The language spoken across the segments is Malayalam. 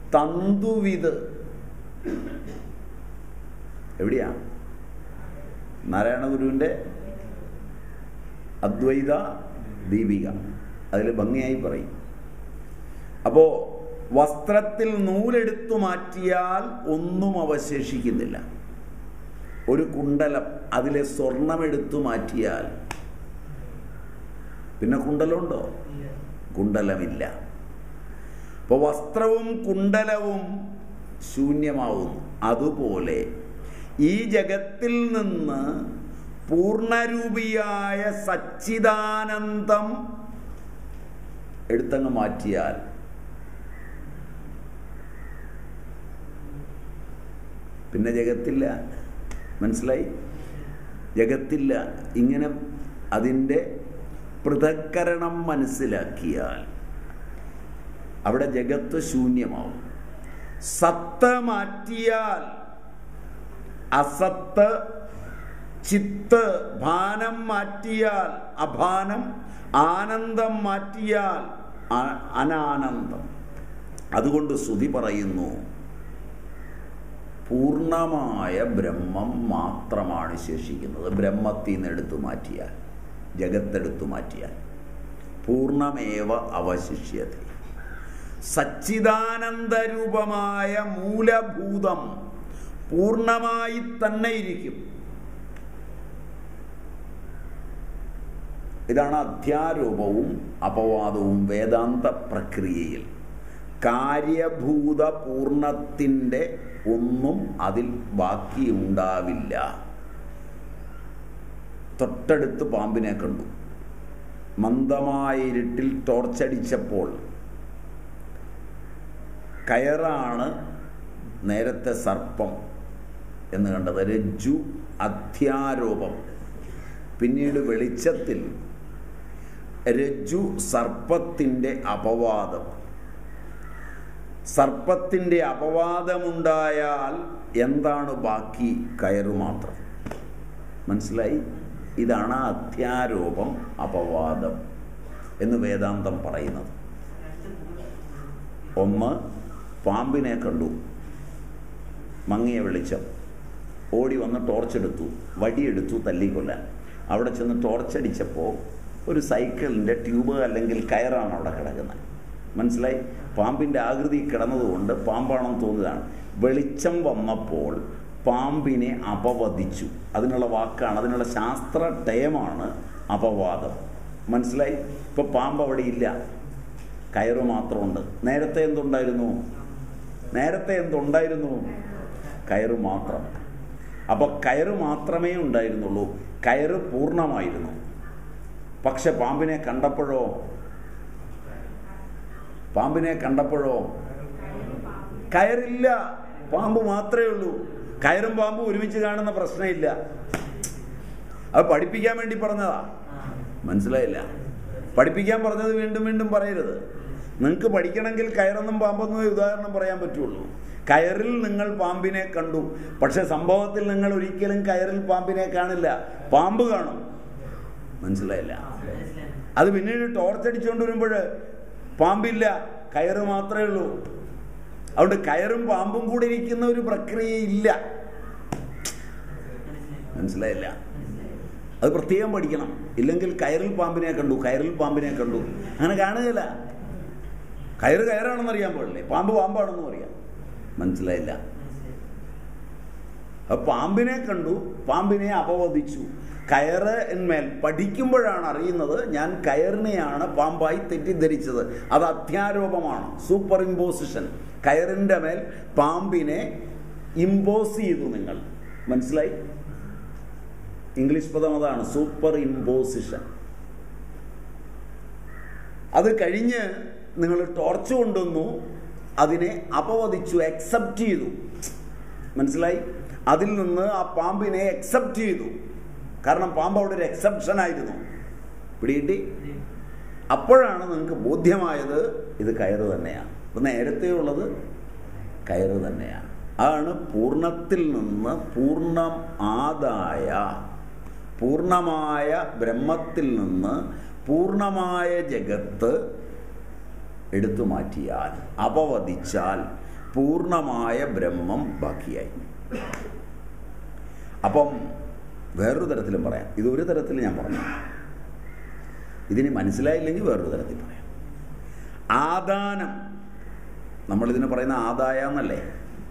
തന്തുവിത് എവിടെയാ നാരായണ ഗുരുവിൻ്റെ അദ്വൈത ദീപിക അതിൽ ഭംഗിയായി പറയും അപ്പോൾ വസ്ത്രത്തിൽ നൂലെടുത്തു മാറ്റിയാൽ ഒന്നും അവശേഷിക്കുന്നില്ല ഒരു കുണ്ടലം അതിലെ സ്വർണമെടുത്തു മാറ്റിയാൽ പിന്നെ കുണ്ടലമുണ്ടോ കുണ്ടലമില്ല അപ്പോൾ വസ്ത്രവും കുണ്ടലവും ശൂന്യമാവുന്നു അതുപോലെ ഈ ജഗത്തിൽ നിന്ന് പൂർണ്ണരൂപിയായ സച്ചിദാനന്ദം എടുത്തങ്ങ് മാറ്റിയാൽ പിന്നെ ജഗത്തില്ല മനസ്സിലായി ജഗത്തില്ല ഇങ്ങനെ അതിൻ്റെ പൃഥക്കരണം മനസ്സിലാക്കിയാൽ അവിടെ ജഗത്ത് ശൂന്യമാവും സത്ത് മാറ്റിയാൽ അസത്ത് ചിത്ത് ഭാനം മാറ്റിയാൽ അഭാനം ആനന്ദം മാറ്റിയാൽ അ- അനാനന്ദം അതുകൊണ്ട് ശ്രുതി പറയുന്നു പൂർണ്ണമായ ബ്രഹ്മം മാത്രമാണ് ശേഷിക്കുന്നത് ബ്രഹ്മത്തിൽ നിന്ന് എടുത്തു മാറ്റിയാൽ ജഗത്തെടുത്തു മാറ്റിയാൽ പൂർണ്ണമേവ അവശിഷ്യത സച്ചിദാനന്ദരൂപമായ മൂലഭൂതം പൂർണ്ണമായി തന്നെ ഇരിക്കും ഇതാണ് അധ്യാരോപവും അപവാദവും വേദാന്ത പ്രക്രിയയിൽ കാര്യഭൂത പൂർണ്ണത്തിൻ്റെ ഒന്നും അതിൽ ബാക്കിയുണ്ടാവില്ല തൊട്ടടുത്ത് പാമ്പിനെ കണ്ടു മന്ദമായ ഇരുട്ടിൽ ടോർച്ചടിച്ചപ്പോൾ കയറാണ് നേരത്തെ സർപ്പം എന്ന് കണ്ടത് രജ്ജു അധ്യാരോപം പിന്നീട് വെളിച്ചത്തിൽ രജ്ജു സർപ്പത്തിൻ്റെ അപവാദം സർപ്പത്തിൻ്റെ അപവാദമുണ്ടായാൽ എന്താണ് ബാക്കി കയറു മാത്രം മനസ്സിലായി ഇതാണ് അധ്യാരോപം അപവാദം എന്ന് വേദാന്തം പറയുന്നത് ഒന്ന് പാമ്പിനെ കണ്ടു മങ്ങിയ വെളിച്ചം ഓടി വന്ന് ടോർച്ചെടുത്തു വടിയെടുത്തു തല്ലിക്കൊല്ലാൻ അവിടെ ചെന്ന് ടോർച്ചടിച്ചപ്പോൾ ഒരു സൈക്കിളിൻ്റെ ട്യൂബ് അല്ലെങ്കിൽ കയറാണ് അവിടെ കിടക്കുന്നത് മനസ്സിലായി പാമ്പിൻ്റെ ആകൃതി കിടന്നതുകൊണ്ട് പാമ്പാണെന്ന് തോന്നിയതാണ് വെളിച്ചം വന്നപ്പോൾ പാമ്പിനെ അപവദിച്ചു അതിനുള്ള വാക്കാണ് അതിനുള്ള ശാസ്ത്ര ടയമാണ് അപവാദം മനസ്സിലായി ഇപ്പോൾ പാമ്പ് അവിടെ ഇല്ല കയറ് മാത്രമുണ്ട് നേരത്തെ എന്തുണ്ടായിരുന്നു നേരത്തെ എന്തുണ്ടായിരുന്നു കയറ് മാത്രം അപ്പോൾ കയറ് മാത്രമേ ഉണ്ടായിരുന്നുള്ളൂ കയറ് പൂർണ്ണമായിരുന്നു പക്ഷെ പാമ്പിനെ കണ്ടപ്പോഴോ പാമ്പിനെ കണ്ടപ്പോഴോ കയറില്ല പാമ്പ് മാത്രമേ ഉള്ളൂ കയറും പാമ്പും ഒരുമിച്ച് കാണുന്ന പ്രശ്നമില്ല അത് പഠിപ്പിക്കാൻ വേണ്ടി പറഞ്ഞതാ മനസ്സിലായില്ല പഠിപ്പിക്കാൻ പറഞ്ഞത് വീണ്ടും വീണ്ടും പറയരുത് നിങ്ങൾക്ക് പഠിക്കണമെങ്കിൽ കയറൊന്നും പാമ്പൊന്നും ഉദാഹരണം പറയാൻ പറ്റുള്ളൂ കയറിൽ നിങ്ങൾ പാമ്പിനെ കണ്ടു പക്ഷെ സംഭവത്തിൽ നിങ്ങൾ ഒരിക്കലും കയറിൽ പാമ്പിനെ കാണില്ല പാമ്പ് കാണും മനസ്സിലായില്ല അത് പിന്നീട് ടോർച്ച് അടിച്ചുകൊണ്ട് വരുമ്പോൾ പാമ്പില്ല കയറ് മാത്രമേ ഉള്ളൂ അതുകൊണ്ട് കയറും പാമ്പും കൂടി ഇരിക്കുന്ന ഒരു പ്രക്രിയ ഇല്ല മനസ്സിലായില്ല അത് പ്രത്യേകം പഠിക്കണം ഇല്ലെങ്കിൽ കയറിൽ പാമ്പിനെ കണ്ടു കയറിൽ പാമ്പിനെ കണ്ടു അങ്ങനെ കാണുകയില്ല കയറ് കയറാണെന്ന് അറിയാൻ പാടില്ലേ പാമ്പ് പാമ്പാണെന്നും അറിയാം മനസ്സിലായില്ല അപ്പൊ പാമ്പിനെ കണ്ടു പാമ്പിനെ അപവദിച്ചു കയറ് എന്മേൽ പഠിക്കുമ്പോഴാണ് അറിയുന്നത് ഞാൻ കയറിനെയാണ് പാമ്പായി തെറ്റിദ്ധരിച്ചത് അത് അധ്യാരോപമാണ് സൂപ്പർ ഇമ്പോസിഷൻ കയറിൻ്റെ മേൽ പാമ്പിനെ ഇമ്പോസ് ചെയ്തു നിങ്ങൾ മനസ്സിലായി ഇംഗ്ലീഷ് പദം അതാണ് സൂപ്പർ ഇമ്പോസിഷൻ അത് കഴിഞ്ഞ് നിങ്ങൾ ടോർച്ച് കൊണ്ടുവന്നു അതിനെ അപവദിച്ചു അക്സെപ്റ്റ് ചെയ്തു മനസ്സിലായി അതിൽ നിന്ന് ആ പാമ്പിനെ അക്സെപ്റ്റ് ചെയ്തു കാരണം പാമ്പ് അവിടെ ഒരു എക്സെപ്ഷൻ ആയിരുന്നു പിടികിട്ടി അപ്പോഴാണ് നിങ്ങൾക്ക് ബോധ്യമായത് ഇത് കയറ് തന്നെയാണ് അപ്പം നേരത്തെ ഉള്ളത് കയറ് തന്നെയാണ് അതാണ് പൂർണ്ണത്തിൽ നിന്ന് പൂർണ്ണം ആദായ പൂർണ്ണമായ ബ്രഹ്മത്തിൽ നിന്ന് പൂർണ്ണമായ ജഗത്ത് എടുത്തു മാറ്റിയാൽ അപവദിച്ചാൽ പൂർണ്ണമായ ബ്രഹ്മം ബാക്കിയായി അപ്പം വേറൊരു തരത്തിലും പറയാം ഇതൊരു തരത്തിൽ ഞാൻ പറഞ്ഞു ഇതിന് മനസ്സിലായില്ലെങ്കിൽ വേറൊരു തരത്തിൽ പറയാം ആദാനം നമ്മളിതിന് പറയുന്ന ആദായ എന്നല്ലേ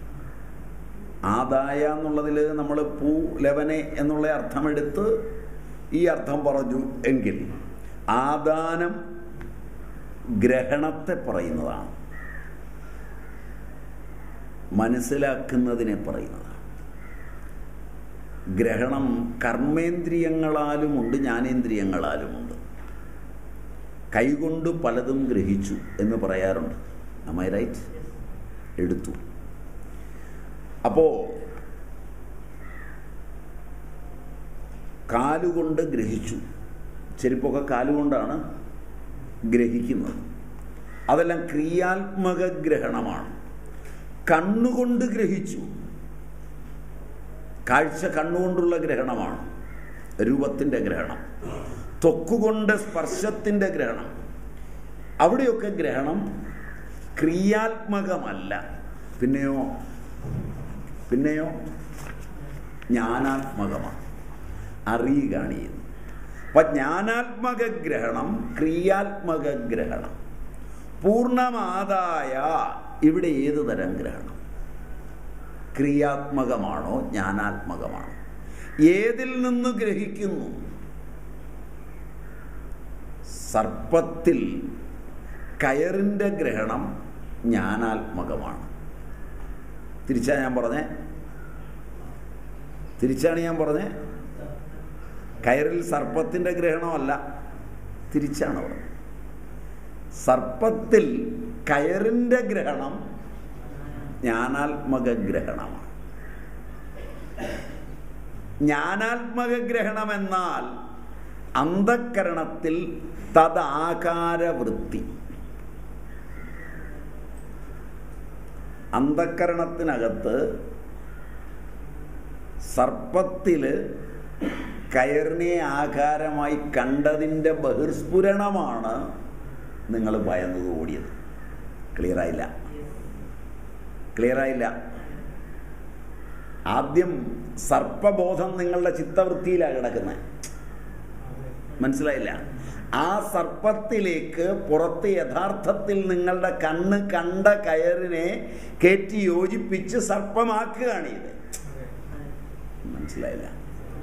ആദായ എന്നുള്ളതിൽ നമ്മൾ പൂ ലവനെ എന്നുള്ള അർത്ഥമെടുത്ത് ഈ അർത്ഥം പറഞ്ഞു എങ്കിൽ ആദാനം ഗ്രഹണത്തെ പറയുന്നതാണ് മനസ്സിലാക്കുന്നതിനെ പറയുന്നതാണ് ഗ്രഹണം കർമ്മേന്ദ്രിയങ്ങളാലുമുണ്ട് ജ്ഞാനേന്ദ്രിയങ്ങളാലുമുണ്ട് കൈകൊണ്ട് പലതും ഗ്രഹിച്ചു എന്ന് പറയാറുണ്ട് അമ്മ റൈറ്റ് എടുത്തു അപ്പോ കാലുകൊണ്ട് ഗ്രഹിച്ചു ചെരുപ്പൊക്കെ കാലുകൊണ്ടാണ് ഗ്രഹിക്കുന്നത് അതെല്ലാം ക്രിയാത്മക ഗ്രഹണമാണ് കണ്ണുകൊണ്ട് ഗ്രഹിച്ചു കാഴ്ച കണ്ണുകൊണ്ടുള്ള ഗ്രഹണമാണ് രൂപത്തിൻ്റെ ഗ്രഹണം ത്വക്കുകൊണ്ട് സ്പർശത്തിൻ്റെ ഗ്രഹണം അവിടെയൊക്കെ ഗ്രഹണം ക്രിയാത്മകമല്ല പിന്നെയോ പിന്നെയോ ജ്ഞാനാത്മകമാണ് അറിയുകയാണ് ചെയ്യുന്നത് അപ്പം ജ്ഞാനാത്മക ഗ്രഹണം ക്രിയാത്മക ഗ്രഹണം പൂർണ്ണമാതായ ഇവിടെ ഏത് തരം ഗ്രഹണം ക്രിയാത്മകമാണോ ജ്ഞാനാത്മകമാണോ ഏതിൽ നിന്ന് ഗ്രഹിക്കുന്നു സർപ്പത്തിൽ കയറിൻ്റെ ഗ്രഹണം ജ്ഞാനാത്മകമാണ് തിരിച്ചാ ഞാൻ പറഞ്ഞേ തിരിച്ചാണ് ഞാൻ പറഞ്ഞേ കയറിൽ സർപ്പത്തിൻ്റെ ഗ്രഹണമല്ല തിരിച്ചാണ് പറഞ്ഞത് സർപ്പത്തിൽ കയറിൻ്റെ ഗ്രഹണം ജ്ഞാനാത്മക ഗ്രഹണമാണ് ജ്ഞാനാത്മക ഗ്രഹണം എന്നാൽ അന്ധക്കരണത്തിൽ തദാകാരവൃത്തി അന്ധക്കരണത്തിനകത്ത് സർപ്പത്തില് കയറിനെ ആകാരമായി കണ്ടതിൻ്റെ ബഹിർസ്ഫുരണമാണ് നിങ്ങൾ ഭയന്നത് ഓടിയത് ക്ലിയറായില്ല ക്ലിയറായില്ല ആദ്യം സർപ്പബോധം നിങ്ങളുടെ ചിത്തവൃത്തിയിലാണ് കിടക്കുന്നത് മനസ്സിലായില്ല ആ സർപ്പത്തിലേക്ക് പുറത്ത് യഥാർത്ഥത്തിൽ നിങ്ങളുടെ കണ്ണ് കണ്ട കയറിനെ കയറ്റി യോജിപ്പിച്ച് സർപ്പമാക്കുകയാണ് ഇത് മനസ്സിലായില്ല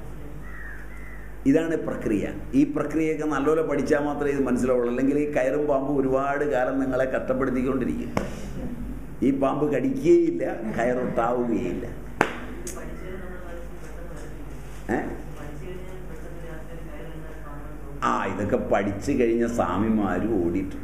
ഇതാണ് പ്രക്രിയ ഈ പ്രക്രിയയൊക്കെ നല്ലപോലെ പഠിച്ചാൽ മാത്രമേ ഇത് മനസ്സിലാവുള്ളൂ അല്ലെങ്കിൽ ഈ കയറും പാമ്പും ഒരുപാട് കാലം നിങ്ങളെ കഷ്ടപ്പെടുത്തിക്കൊണ്ടിരിക്കും ഈ പാമ്പ് കടിക്കുകയില്ല കയറൊട്ടാവുകയില്ല ഏ ആ ഇതൊക്കെ പഠിച്ചു കഴിഞ്ഞ സ്വാമിമാരും ഓടിയിട്ടുണ്ട്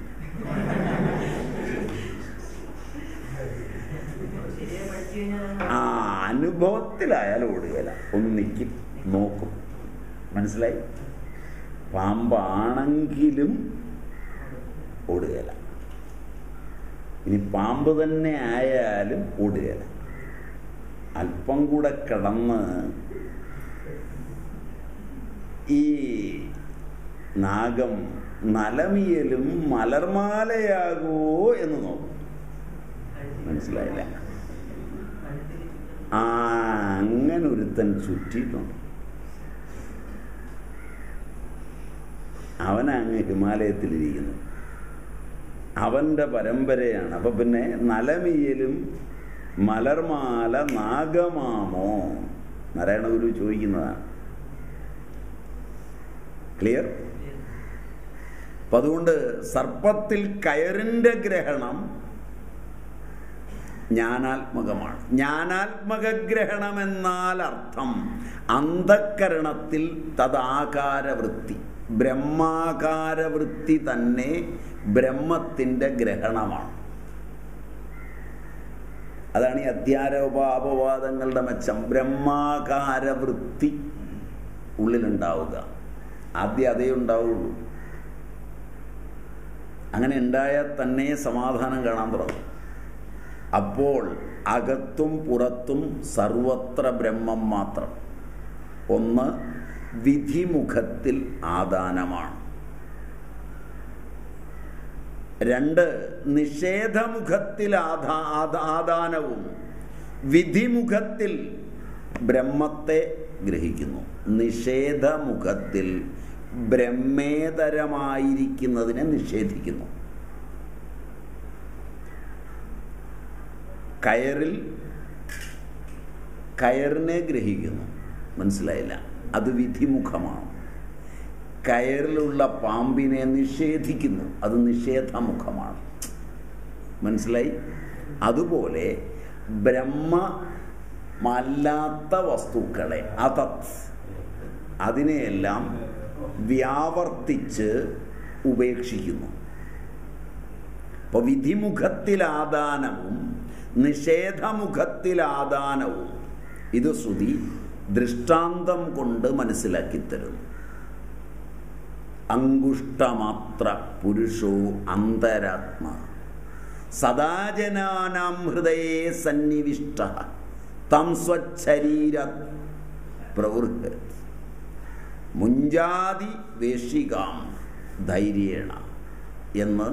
ആ അനുഭവത്തിലായാലും ഓടുകയില്ല ഒന്ന് നിൽക്കും നോക്കും മനസ്സിലായി പാമ്പാണെങ്കിലും ഓടുകയില്ല ഇനി പാമ്പ് തന്നെ ആയാലും ഓടുകയില്ല അല്പം കൂടെ കിടന്ന് ഈ നാഗം നലമിയലും മലർമാലയാകുമോ എന്ന് നോക്കും മനസ്സിലായില്ല ആ അങ്ങനെ ഒരുത്തൻ ചുറ്റിയിട്ടുണ്ട് അവനങ്ങ് ഹിമാലയത്തിലിരിക്കുന്നു അവൻ്റെ പരമ്പരയാണ് അപ്പൊ പിന്നെ നലമിയലും മലർമാല നാഗമാമോ നാരായണ ഗുരു ചോദിക്കുന്നതാണ് ക്ലിയർ അപ്പൊ അതുകൊണ്ട് സർപ്പത്തിൽ കയറിൻ്റെ ഗ്രഹണം ജ്ഞാനാത്മകമാണ് ജ്ഞാനാത്മക ഗ്രഹണം എന്നാൽ അർത്ഥം അന്ധക്കരണത്തിൽ തദാകാരവൃത്തി ബ്രഹ്മാകാരവൃത്തി തന്നെ ബ്രഹ്മത്തിൻ്റെ ഗ്രഹണമാണ് അതാണ് ഈ അധ്യാരോപാപവാദങ്ങളുടെ മെച്ചം ബ്രഹ്മാകാരവൃത്തി ഉള്ളിലുണ്ടാവുക ആദ്യം അതേ ഉണ്ടാവുള്ളൂ അങ്ങനെ ഉണ്ടായാൽ തന്നെ സമാധാനം കാണാൻ തുടങ്ങും അപ്പോൾ അകത്തും പുറത്തും സർവത്ര ബ്രഹ്മം മാത്രം ഒന്ന് വിധിമുഖത്തിൽ ആദാനമാണ് രണ്ട് നിഷേധമുഖത്തിൽ ആധാ ആദാ- ആദാനവും വിധിമുഖത്തിൽ ബ്രഹ്മത്തെ ഗ്രഹിക്കുന്നു നിഷേധമുഖത്തിൽ ബ്രഹ്മേതരമായിരിക്കുന്നതിനെ നിഷേധിക്കുന്നു കയറിൽ കയറിനെ ഗ്രഹിക്കുന്നു മനസ്സിലായില്ല അത് വിധിമുഖമാണ് കയറിലുള്ള പാമ്പിനെ നിഷേധിക്കുന്നു അത് നിഷേധമുഖമാണ് മനസ്സിലായി അതുപോലെ ബ്രഹ്മമല്ലാത്ത വസ്തുക്കളെ അതത് അതിനെയെല്ലാം വ്യാവർത്തിച്ച് ഉപേക്ഷിക്കുന്നു അപ്പോൾ വിധിമുഖത്തിലാദാനവും നിഷേധമുഖത്തിലാദാനവും ഇത് ശ്രുതി ദൃഷ്ടാന്തം കൊണ്ട് മനസ്സിലാക്കി തരുന്നു അങ്കുഷ്ടമാത്ര പുരുഷോ അന്തരാത്മ സദാജനാനാം ഹൃദയേ സന്നിവിഷ്ട തം സ്വശരീര പ്രവൃത്തി മുഞ്ചാതി വേഷികാം ധൈര്യേണ എന്ന്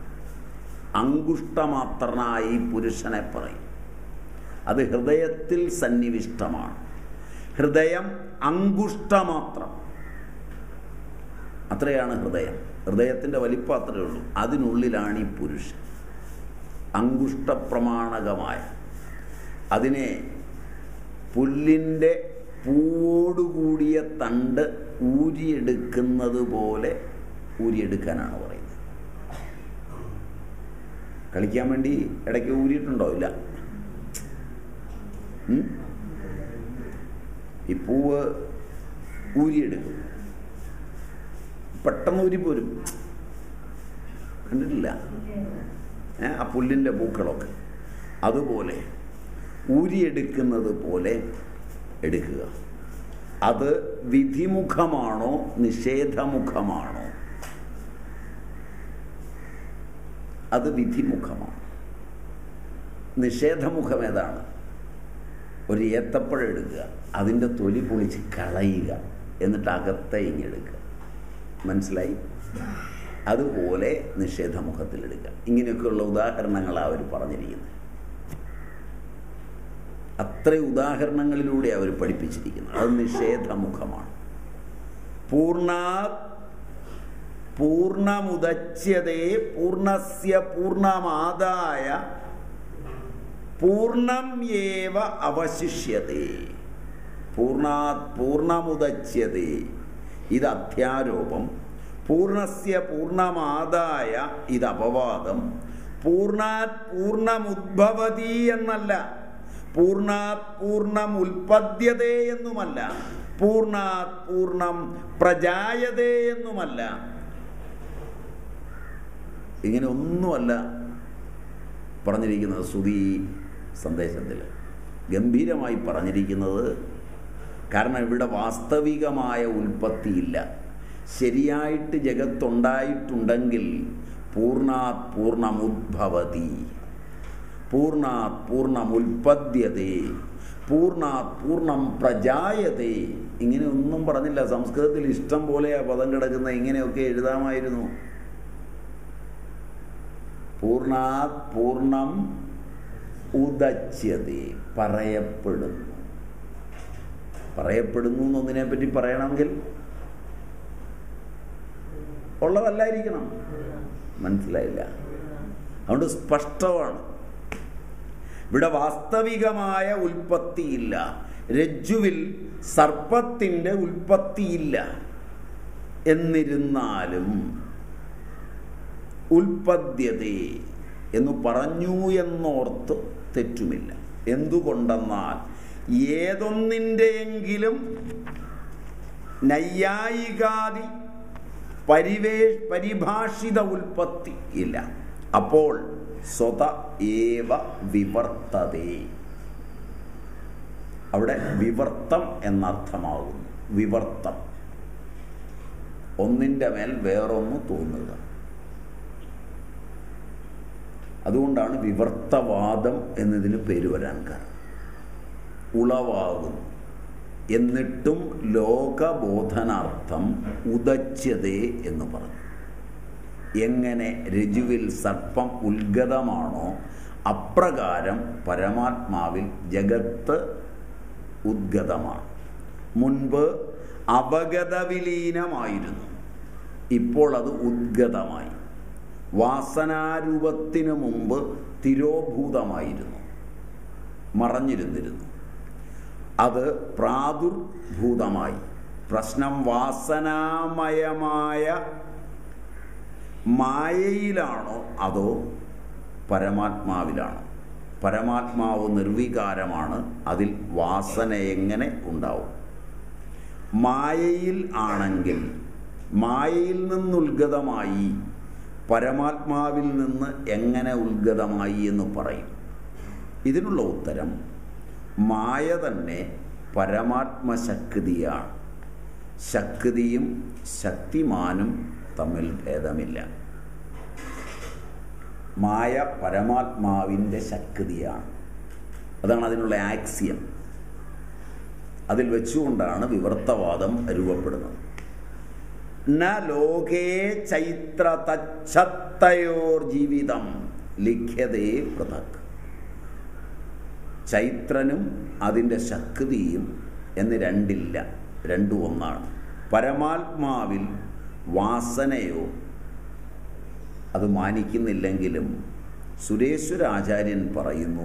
അങ്കുഷ്ടമാത്രനായി പുരുഷനെ പറയും അത് ഹൃദയത്തിൽ സന്നിവിഷ്ടമാണ് ഹൃദയം അങ്കുഷ്ടമാത്രം അത്രയാണ് ഹൃദയം ഹൃദയത്തിൻ്റെ വലിപ്പം അത്രയേ ഉള്ളൂ അതിനുള്ളിലാണ് ഈ പുരുഷൻ അങ്കുഷ്ടപ്രമാണകമായ അതിനെ പുല്ലിൻ്റെ പൂവോടുകൂടിയ തണ്ട് ഊരിയെടുക്കുന്നത് പോലെ ഊരിയെടുക്കാനാണ് പറയുന്നത് കളിക്കാൻ വേണ്ടി ഇടയ്ക്ക് ഊരിയിട്ടുണ്ടോ ഇല്ല ഉം? ഈ പൂവ് ഊരിയെടുക്കും പെട്ടെന്ന് ഊരിപ്പോരും കണ്ടിട്ടില്ല ഏ, ആ പുല്ലിൻ്റെ പൂക്കളൊക്കെ അതുപോലെ ഊരിയെടുക്കുന്നത് പോലെ എടുക്കുക അത് വിധിമുഖമാണോ നിഷേധമുഖമാണോ അത് വിധിമുഖമാണ് നിഷേധമുഖം ഏതാണ് ഒരു ഏത്തപ്പഴം എടുക്കുക അതിൻ്റെ തൊലി പൊളിച്ച് കളയുക എന്നിട്ട് അകത്തെ ഇങ്ങെടുക്കുക മനസ്സിലായി അതുപോലെ നിഷേധമുഖത്തിലെടുക്കുക ഇങ്ങനെയൊക്കെയുള്ള ഉദാഹരണങ്ങളാണ് അവർ പറഞ്ഞിരിക്കുന്നത് അത്ര ഉദാഹരണങ്ങളിലൂടെ അവർ പഠിപ്പിച്ചിരിക്കുന്നത് അത് നിഷേധമുഖമാണ് പൂർണ്ണ പൂർണ്ണമുദച്യതേ പൂർണ്ണസ്യ പൂർണ്ണമാദായ പൂർണ്ണം ഏവ അവശിഷ്യതേ പൂർണ്ണാത് പൂർണ്ണമുദച്യതേ ഇത് അധ്യാരോപം പൂർണ്ണസ്യ പൂർണ്ണമാദായ ഇത് അപവാദം പൂർണ്ണാത് പൂർണ്ണമുദ്ഭവതി എന്നല്ല പൂർണ്ണാത് പൂർണ്ണം ഉൽപ്പദ്യതേ എന്നുമല്ല പൂർണ്ണാത് പൂർണ്ണം പ്രജായതേ എന്നുമല്ല ഇങ്ങനെ ഒന്നുമല്ല പറഞ്ഞിരിക്കുന്നത് ശ്രുതി സന്ദേശത്തിൽ ഗംഭീരമായി പറഞ്ഞിരിക്കുന്നത് കാരണം ഇവിടെ വാസ്തവികമായ ഉൽപ്പത്തിയില്ല ശരിയായിട്ട് ജഗത്തുണ്ടായിട്ടുണ്ടെങ്കിൽ പൂർണ്ണാത് പൂർണ്ണമുദ്ഭവതി പൂർണ്ണാത് പൂർണ്ണമുൽപ്പദ്യതേ പൂർണ്ണാത് പൂർണ്ണം പ്രജായതേ ഇങ്ങനെ ഒന്നും പറഞ്ഞില്ല സംസ്കൃതത്തിൽ ഇഷ്ടം പോലെ ആ പദം കിടക്കുന്ന ഇങ്ങനെയൊക്കെ എഴുതാമായിരുന്നു പൂർണ്ണാത് പൂർണ്ണം ഉദച്യതേ പറയപ്പെടുന്നു പറയപ്പെടുന്നു എന്നൊന്നിനെ പറ്റി പറയണമെങ്കിൽ ഉള്ളതല്ലായിരിക്കണം മനസ്സിലായില്ല അതുകൊണ്ട് സ്പഷ്ടമാണ് ഇവിടെ വാസ്തവികമായ ഉൽപ്പത്തിയില്ല രജ്ജുവിൽ സർപ്പത്തിൻ്റെ ഉൽപ്പത്തിയില്ല എന്നിരുന്നാലും ഉൽപ്പദ്യതേ എന്ന് പറഞ്ഞു എന്നോർത്ത് തെറ്റുമില്ല എന്തുകൊണ്ടെന്നാൽ ഏതൊന്നിൻ്റെയെങ്കിലും നൈയായികാദി പരിവേ പരിഭാഷിത ഉൽപ്പത്തി ഇല്ല അപ്പോൾ സ്വത ഏവ വിവർത്തതേ അവിടെ വിവർത്തം എന്നർത്ഥമാകുന്നു വിവർത്തം ഒന്നിൻ്റെ മേൽ വേറൊന്ന് തോന്നുക അതുകൊണ്ടാണ് വിവർത്തവാദം എന്നതിന് പേര് വരാൻ കാരണം ഉളവാകുന്നു എന്നിട്ടും ലോകബോധനാർത്ഥം ഉദച്യതേ എന്ന് പറഞ്ഞു എങ്ങനെ രജുവിൽ സർപ്പം ഉദ്ഗതമാണോ അപ്രകാരം പരമാത്മാവിൽ ജഗത്ത് ഉദ്ഗതമാണ് മുൻപ് അപഗതവിലീനമായിരുന്നു ഇപ്പോൾ അത് ഉദ്ഗതമായി വാസനാരൂപത്തിനു മുമ്പ് തിരോഭൂതമായിരുന്നു മറഞ്ഞിരുന്നിരുന്നു അത് പ്രാദുർഭൂതമായി പ്രശ്നം വാസനാമയമായ മായയിലാണോ അതോ പരമാത്മാവിലാണോ പരമാത്മാവ് നിർവികാരമാണ് അതിൽ വാസന എങ്ങനെ ഉണ്ടാവും മായയിൽ ആണെങ്കിൽ മായയിൽ നിന്നുൽഗതമായി പരമാത്മാവിൽ നിന്ന് എങ്ങനെ ഉത്ഗതമായി എന്ന് പറയും ഇതിനുള്ള ഉത്തരം മായ തന്നെ പരമാത്മശക്തിയാണ് ശക്തിയും ശക്തിമാനും തമ്മിൽ ഭേദമില്ല മായ പരമാത്മാവിൻ്റെ ശക്തിയാണ് അതാണ് അതിനുള്ള ആക്സിയം അതിൽ വെച്ചുകൊണ്ടാണ് വിവർത്തവാദം രൂപപ്പെടുന്നത് ന ലോകേ ചൈത്ര തച്ഛത്തയോർ ജീവിതം ലിഖ്യതേ പൃഥക് ചൈത്രനും അതിൻ്റെ ശക്തിയും എന്ന് രണ്ടില്ല രണ്ടും ഒന്നാണ് പരമാത്മാവിൽ വാസനയോ അത് മാനിക്കുന്നില്ലെങ്കിലും സുരേശ്വരാചാര്യൻ പറയുന്നു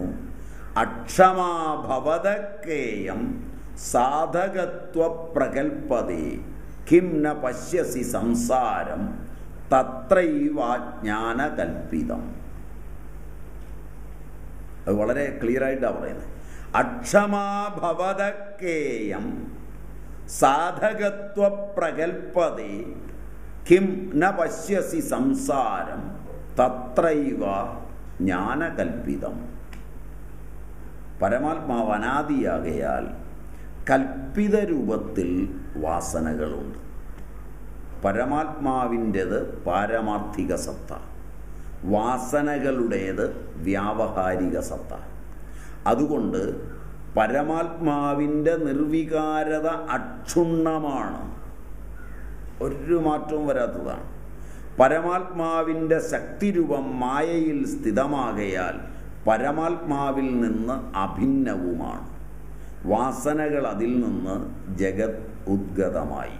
അക്ഷമാഭവതക്കേയം സാധകത്വ പ്രകൽപ്പതേ കിം ന പശ്യസി സംസാരം തത്രൈവാജ്ഞാനകൽപ്പിതം അത് വളരെ ക്ലിയർ ആയിട്ടാണ് പറയുന്നത് അക്ഷമാഭവതക്കേയം സാധകത്വ പ്രകൽപ്പതേ കിം ന പശ്യസി സംസാരം തത്രൈവ ജ്ഞാനകൽപ്പിതം പരമാത്മാവ് അനാദിയാകയാൽ കൽപ്പിത രൂപത്തിൽ വാസനകളുണ്ട് പരമാത്മാവിൻ്റെത് പാരമാർത്ഥിക സത്ത വാസനകളുടേത് വ്യാവഹാരിക സത്ത അതുകൊണ്ട് പരമാത്മാവിൻ്റെ നിർവികാരത അക്ഷുണ്ണമാണ് ഒരു മാറ്റവും വരാത്തതാണ് പരമാത്മാവിൻ്റെ ശക്തിരൂപം മായയിൽ സ്ഥിതമാകയാൽ പരമാത്മാവിൽ നിന്ന് അഭിന്നവുമാണ് വാസനകൾ അതിൽ നിന്ന് ജഗത് ഉദ്ഗതമായി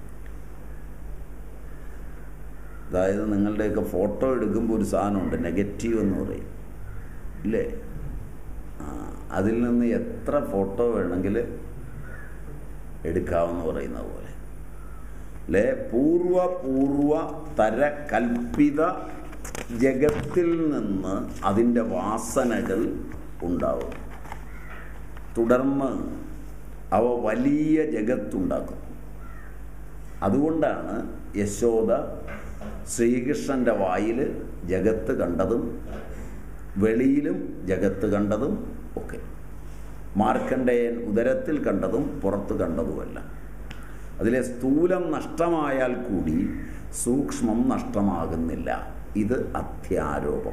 അതായത് നിങ്ങളുടെയൊക്കെ ഫോട്ടോ എടുക്കുമ്പോൾ ഒരു സാധനമുണ്ട് നെഗറ്റീവ് എന്ന് പറയും ഇല്ലേ ആ അതിൽ നിന്ന് എത്ര ഫോട്ടോ വേണമെങ്കിൽ എടുക്കാമെന്ന് പറയുന്ന പോലെ അല്ലേ പൂർവ പൂർവ തര കൽപ്പിത ജഗത്തിൽ നിന്ന് അതിൻ്റെ വാസനകൾ ഉണ്ടാവും തുടർന്ന് അവ വലിയ ജഗത്തുണ്ടാക്കും അതുകൊണ്ടാണ് യശോദ ശ്രീകൃഷ്ണൻ്റെ വായിൽ ജഗത്ത് കണ്ടതും വെളിയിലും ജഗത്ത് കണ്ടതും ഒക്കെ മാർക്കണ്ഡേയൻ ഉദരത്തിൽ കണ്ടതും പുറത്ത് കണ്ടതുമല്ല അതിലെ സ്ഥൂലം നഷ്ടമായാൽ കൂടി സൂക്ഷ്മം നഷ്ടമാകുന്നില്ല ഇത് അത്യാരോപം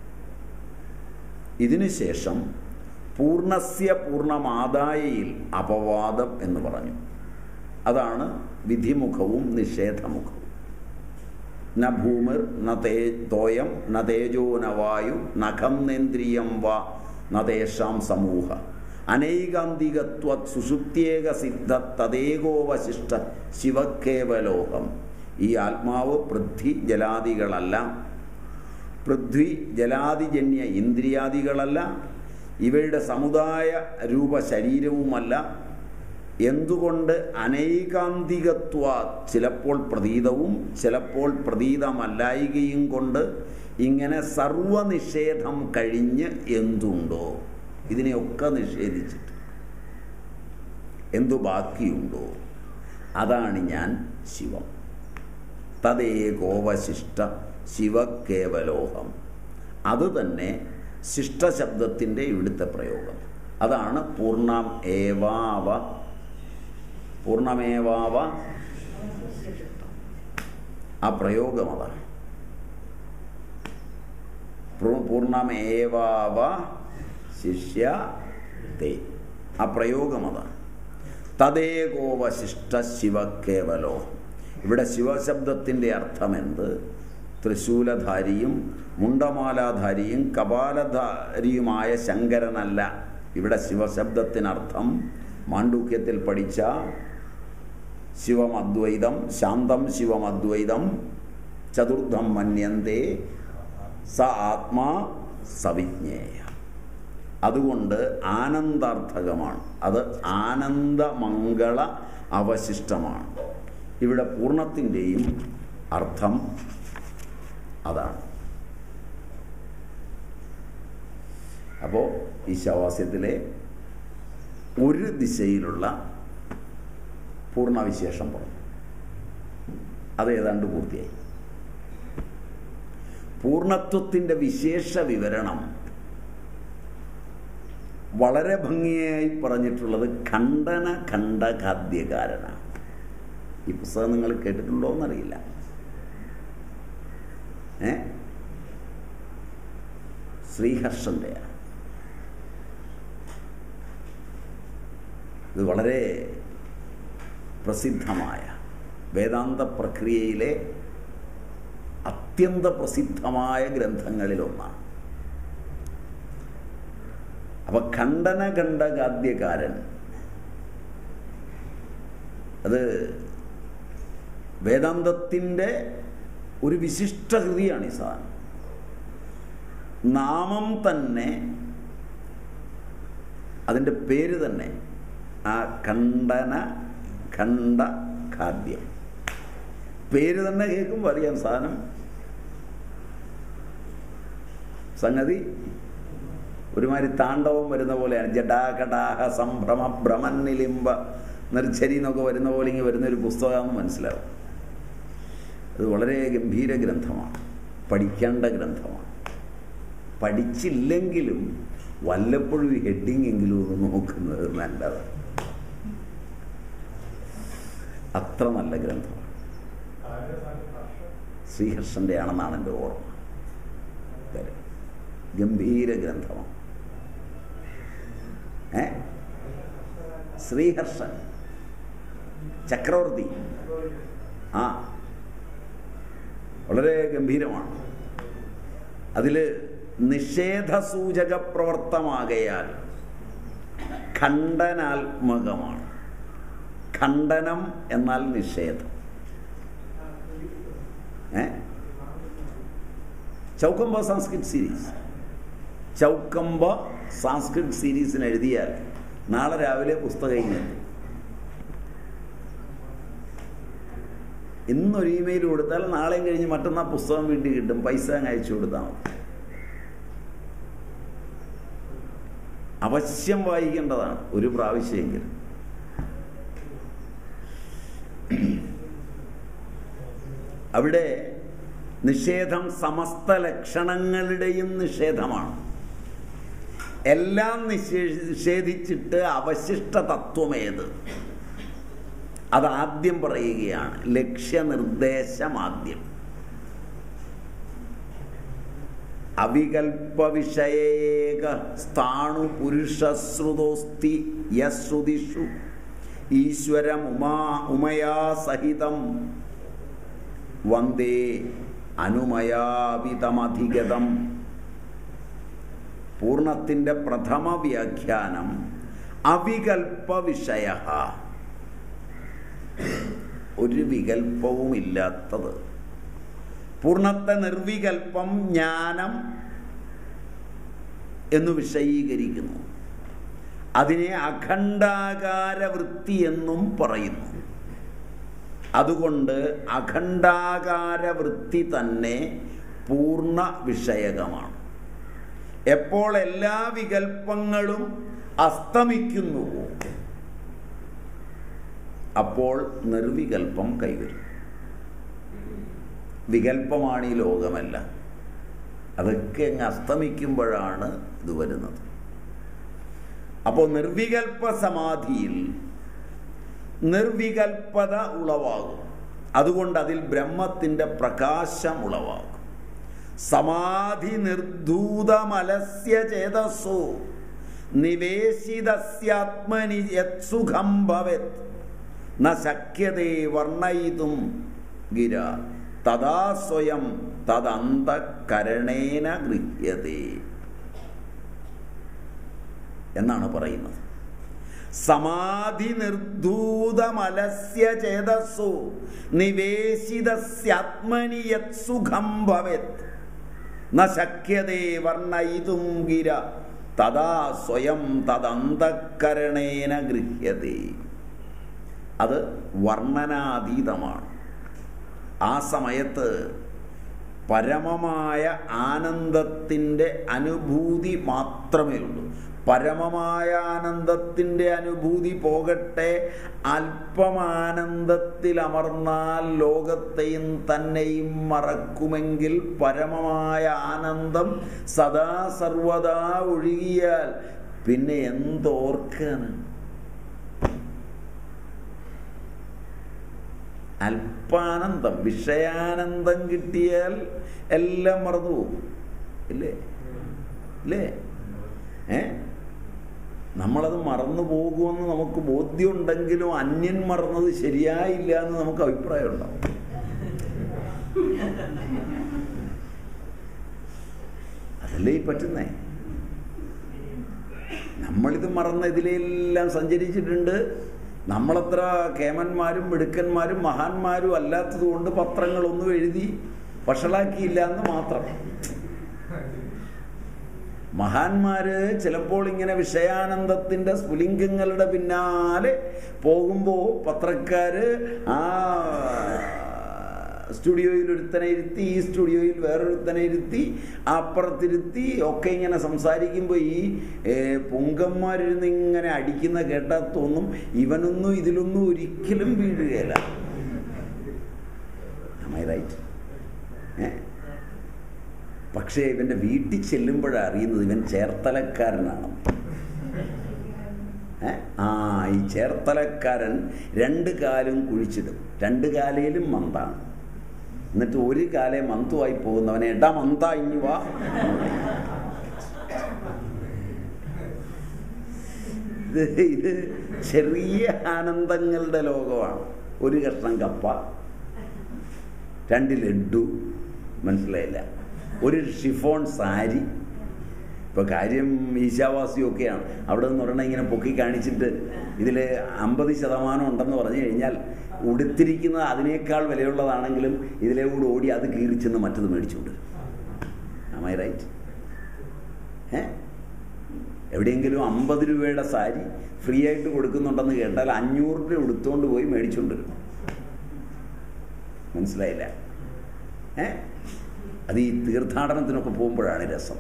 ഇതിനുശേഷം പൂർണ്ണസ്യ പൂർണ്ണമാതായയിൽ അപവാദം എന്ന് പറഞ്ഞു അതാണ് വിധിമുഖവും നിഷേധമുഖവും ന ഭൂമിർ ന തേ തോയം ന തേജോ ന വായു നഖം നേന്ദ്രിയം വാ ന തേഷാം സമൂഹ അനൈകാന്തികത്വ സുഷുപ്തിയേക സിദ്ധ തദേകോവശിഷ്ട ശിവക്കേവലോകം ഈ ആത്മാവ് പൃഥ്വി ജലാദികളല്ല പൃഥ്വി ജലാദിജന്യ ഇന്ദ്രിയാദികളല്ല ഇവയുടെ സമുദായ രൂപ ശരീരവുമല്ല എന്തുകൊണ്ട് അനൈകാന്തികത്വ ചിലപ്പോൾ പ്രതീതവും ചിലപ്പോൾ പ്രതീതമല്ലായികയും കൊണ്ട് ഇങ്ങനെ സർവനിഷേധം കഴിഞ്ഞ് എന്തുണ്ടോ ഇതിനെയൊക്കെ നിഷേധിച്ചിട്ട് എന്തു ബാക്കിയുണ്ടോ അതാണ് ഞാൻ ശിവം തദേകോവശിഷ്ട ശിവക്കേവലോഹം അത് തന്നെ ശിഷ്ടശബ്ദത്തിൻ്റെ ഇവിടുത്തെ പ്രയോഗം അതാണ് പൂർണ്ണം ഏവാവ പൂർണ്ണമേവാവ ആ പ്രയോഗം അതാണ് പൂർണ്ണമേവാവ ശിഷ്യ തേ ആ പ്രയോഗം അതാണ് തദേകോവശിഷ്ട ശിവക്കേവലോ ഇവിടെ ശിവശബ്ദത്തിൻ്റെ അർത്ഥം എന്ത് തൃശൂലധാരിയും മുണ്ടമാലാധാരിയും കപാലധാരിയുമായ ശങ്കരനല്ല ഇവിടെ ശിവശബ്ദത്തിനർത്ഥം മാണ്ഡൂക്യത്തിൽ പഠിച്ച ശിവമദ്വൈതം ശാന്തം ശിവമദ്വൈതം ചതുർത്ഥം മന്യന്തേ സ ആത്മാ സവിജ്ഞേയ അതുകൊണ്ട് ആനന്ദാർത്ഥകമാണ് അത് ആനന്ദമംഗള അവശിഷ്ടമാണ് ഇവിടെ പൂർണ്ണത്തിൻ്റെയും അർത്ഥം അതാണ് അപ്പോൾ ഈ ശവാസ്യത്തിലെ ഒരു ദിശയിലുള്ള പൂർണ്ണവിശേഷം പറഞ്ഞു അത് ഏതാണ്ട് പൂർത്തിയായി പൂർണ്ണത്വത്തിൻ്റെ വിശേഷ വിവരണം വളരെ ഭംഗിയായി പറഞ്ഞിട്ടുള്ളത് ഖണ്ഡന ഖണ്ഡഖാദ്യകാരന ഈ പുസ്തകം നിങ്ങൾ കേട്ടിട്ടുണ്ടോ എന്നറിയില്ല ഏ ശ്രീഹർഷൻ്റെയാണ് ഇത് വളരെ പ്രസിദ്ധമായ വേദാന്ത പ്രക്രിയയിലെ അത്യന്ത പ്രസിദ്ധമായ ഗ്രന്ഥങ്ങളിലൊന്നാണ് അപ്പൊ ഖണ്ഡന ഖണ്ഡഗാദ്യകാരൻ അത് വേദാന്തത്തിൻ്റെ ഒരു വിശിഷ്ടകൃതിയാണ് ഈ സാധനം നാമം തന്നെ അതിൻ്റെ പേര് തന്നെ ആ ഖണ്ഡന ഖണ്ഡ ഖാദ്യം പേര് തന്നെ കേൾക്കുമ്പോൾ അറിയാം സാധനം സംഗതി ഒരുമാതിരി താണ്ഡവം വരുന്ന പോലെയാണ് ജടാകടാഹ സംഭ്രമ ഭ്രമന്നിലിംബ നിർജ്ജരി എന്നൊക്കെ വരുന്ന പോലെ ഇങ്ങനെ വരുന്ന ഒരു പുസ്തകമാണെന്ന് മനസ്സിലാവും അത് വളരെ ഗംഭീര ഗ്രന്ഥമാണ് പഠിക്കേണ്ട ഗ്രന്ഥമാണ് പഠിച്ചില്ലെങ്കിലും വല്ലപ്പോഴും ഈ ഹെഡിങ് എങ്കിലും ഒന്ന് നോക്കുന്നത് നല്ലത് അത്ര നല്ല ഗ്രന്ഥമാണ് ശ്രീകൃഷ്ണൻ്റെ ആണെന്നാണ് എൻ്റെ ഓർമ്മ കാര്യം ഗംഭീര ഗ്രന്ഥമാണ് ഏ ശ്രീഹർഷൻ ചക്രവർത്തി ആ വളരെ ഗംഭീരമാണ് അതിൽ നിഷേധസൂചക പ്രവർത്തമാകയാൽ ഖണ്ഡനാത്മകമാണ് ഖണ്ഡനം എന്നാൽ നിഷേധം ഏ ചൗക്കമ്പ സംസ്കൃത് സീരീസ് ചൗക്കമ്പ സംസ്കൃത് സീരീസിന് എഴുതിയാൽ നാളെ രാവിലെ പുസ്തകം ഇങ്ങനെ ഇന്നൊരു ഇമെയിൽ കൊടുത്താൽ നാളെയും കഴിഞ്ഞ് മറ്റന്നാൾ പുസ്തകം വീട്ടിൽ കിട്ടും പൈസ അങ്ങ് അയച്ചു കൊടുത്താൽ മതി അവശ്യം വായിക്കേണ്ടതാണ് ഒരു പ്രാവശ്യമെങ്കിലും അവിടെ നിഷേധം സമസ്ത ലക്ഷണങ്ങളുടെയും നിഷേധമാണ് എല്ലാം നിഷേധിച്ചിട്ട് അവശിഷ്ട തത്വമേത് അതാദ്യം പറയുകയാണ് ലക്ഷ്യനിർദ്ദേശം ആദ്യം അവികൽപ്പ വിഷയേക സ്ഥാണു പുരുഷശ്രുതോസ്തി യശ്രുതിഷു ഈശ്വരം ഉമാ ഉമയാ സഹിതം വന്ദേ അനുമയാവിതമധിഗതം പൂർണ്ണത്തിൻ്റെ പ്രഥമ വ്യാഖ്യാനം അവികൽപ്പ വിഷയ ഒരു വികൽപ്പവുമില്ലാത്തത് പൂർണ്ണത്തെ നിർവികൽപ്പം ജ്ഞാനം എന്ന് വിഷയീകരിക്കുന്നു അതിനെ അഖണ്ഡാകാര വൃത്തി എന്നും പറയുന്നു അതുകൊണ്ട് അഖണ്ഡാകാര വൃത്തി തന്നെ പൂർണ്ണ വിഷയകമാണ് എപ്പോൾ എല്ലാ വികൽപ്പങ്ങളും അസ്തമിക്കുന്നുവോ അപ്പോൾ നിർവികൽപ്പം കൈവരും വികൽപ്പമാണ് ഈ ലോകമല്ല അതൊക്കെ അങ്ങ് അസ്തമിക്കുമ്പോഴാണ് ഇത് വരുന്നത് അപ്പോൾ നിർവികൽപ്പ സമാധിയിൽ നിർവികൽപ്പത ഉളവാകും അതുകൊണ്ട് അതിൽ ബ്രഹ്മത്തിൻ്റെ പ്രകാശം ഉളവാകും സമാധി നിർധൂതമലസ്യ ചേതസ്സു നിവേശിതസ്യാത്മനി യത്സുഖം ഭവത് ന ശക്യതേ വർണ്ണയിതും ഗിര തഥാ സ്വയം തദന്തകരണേന ഗൃഹ്യതേ എന്നാണ് പറയുന്നത് സമാധി നിർധൂതമലസ്യ ചേതസ്സു നിവേശിതസ്യാത്മനി യത് സുഖം ഭവേത് ന ശക്യതേ വർണ്ണയിതും ഗിര തഥാ സ്വയം തദന്തകരണേന ഗൃഹ്യതേ അത് വർണ്ണനാതീതമാണ് ആ സമയത്ത് പരമമായ ആനന്ദത്തിൻ്റെ അനുഭൂതി മാത്രമേ ഉള്ളൂ പരമമായ ആനന്ദത്തിൻ്റെ അനുഭൂതി പോകട്ടെ അല്പമാനന്ദത്തിൽ അമർന്നാൽ ലോകത്തെയും തന്നെയും മറക്കുമെങ്കിൽ പരമമായ ആനന്ദം സദാ സർവദാ ഒഴുകിയാൽ പിന്നെ എന്തോർക്കാണ് അല്പാനന്ദം വിഷയാനന്ദം കിട്ടിയാൽ എല്ലാം മറന്നു പോകും ഇല്ലേ ഇല്ലേ ഏ നമ്മളത് മറന്നു പോകുമെന്ന് നമുക്ക് ബോധ്യമുണ്ടെങ്കിലും അന്യൻ മറന്നത് ശരിയായില്ല എന്ന് നമുക്ക് അഭിപ്രായം ഉണ്ടാവും അതല്ലേ ഈ പറ്റുന്നേ നമ്മളിത് മറന്ന ഇതിലെല്ലാം സഞ്ചരിച്ചിട്ടുണ്ട് നമ്മളത്ര കേമന്മാരും മിടുക്കന്മാരും മഹാന്മാരും അല്ലാത്തത് കൊണ്ട് പത്രങ്ങളൊന്നും എഴുതി വഷളാക്കിയില്ല എന്ന് മാത്രം മഹാന്മാര് ചിലപ്പോൾ ഇങ്ങനെ വിഷയാനന്ദത്തിന്റെ സ്ഫുലിംഗങ്ങളുടെ പിന്നാലെ പോകുമ്പോൾ പത്രക്കാര് ആ സ്റ്റുഡിയോയിൽ ഒരുത്തനെ ഇരുത്തി ഈ സ്റ്റുഡിയോയിൽ വേറൊരുത്തനെ ഇരുത്തി അപ്പുറത്തിരുത്തി ഒക്കെ ഇങ്ങനെ സംസാരിക്കുമ്പോൾ ഈ പൊങ്കന്മാരിരുന്ന് ഇങ്ങനെ അടിക്കുന്ന കേട്ടാൽ തോന്നും ഇവനൊന്നും ഇതിലൊന്നും ഒരിക്കലും വീഴുകയില്ല റൈറ്റ് ഏ പക്ഷേ ഇവൻ്റെ വീട്ടിൽ ചെല്ലുമ്പോഴാണ് അറിയുന്നത് ഇവൻ ചേർത്തലക്കാരനാണ് ആ ഈ ചേർത്തലക്കാരൻ രണ്ട് കാലും കുഴിച്ചിടും രണ്ട് കാലയിലും മന്താണ് എന്നിട്ട് ഒരു കാലേ മന്തുവായി പോകുന്നവനെ എടാ മന്ത ഇഞ്ഞു വാ ഇത് ഇത് ചെറിയ ആനന്ദങ്ങളുടെ ലോകമാണ് ഒരു കഷ്ണം കപ്പ രണ്ട് ലഡു മനസ്സിലായില്ല ഒരു ഷിഫോൺ സാരി ഇപ്പോൾ കാര്യം ഈശാവാസിയൊക്കെയാണ് അവിടെ നിന്ന് പറഞ്ഞാൽ ഇങ്ങനെ പൊക്കി കാണിച്ചിട്ട് ഇതിൽ അമ്പത് ശതമാനം ഉണ്ടെന്ന് പറഞ്ഞു കഴിഞ്ഞാൽ ഉടുത്തിരിക്കുന്നത് അതിനേക്കാൾ വിലയുള്ളതാണെങ്കിലും ഇതിലെ കൂടെ ഓടി അത് കീറിച്ചെന്ന് മറ്റത് മേടിച്ചുകൊണ്ട് ഐ റൈറ്റ് ഏ എവിടെയെങ്കിലും അമ്പത് രൂപയുടെ സാരി ഫ്രീ ആയിട്ട് കൊടുക്കുന്നുണ്ടെന്ന് കേട്ടാൽ അഞ്ഞൂറ് രൂപ എടുത്തുകൊണ്ട് പോയി മേടിച്ചുകൊണ്ട് വരും മനസ്സിലായില്ല ഏ അത് ഈ തീർത്ഥാടനത്തിനൊക്കെ പോകുമ്പോഴാണ് രസം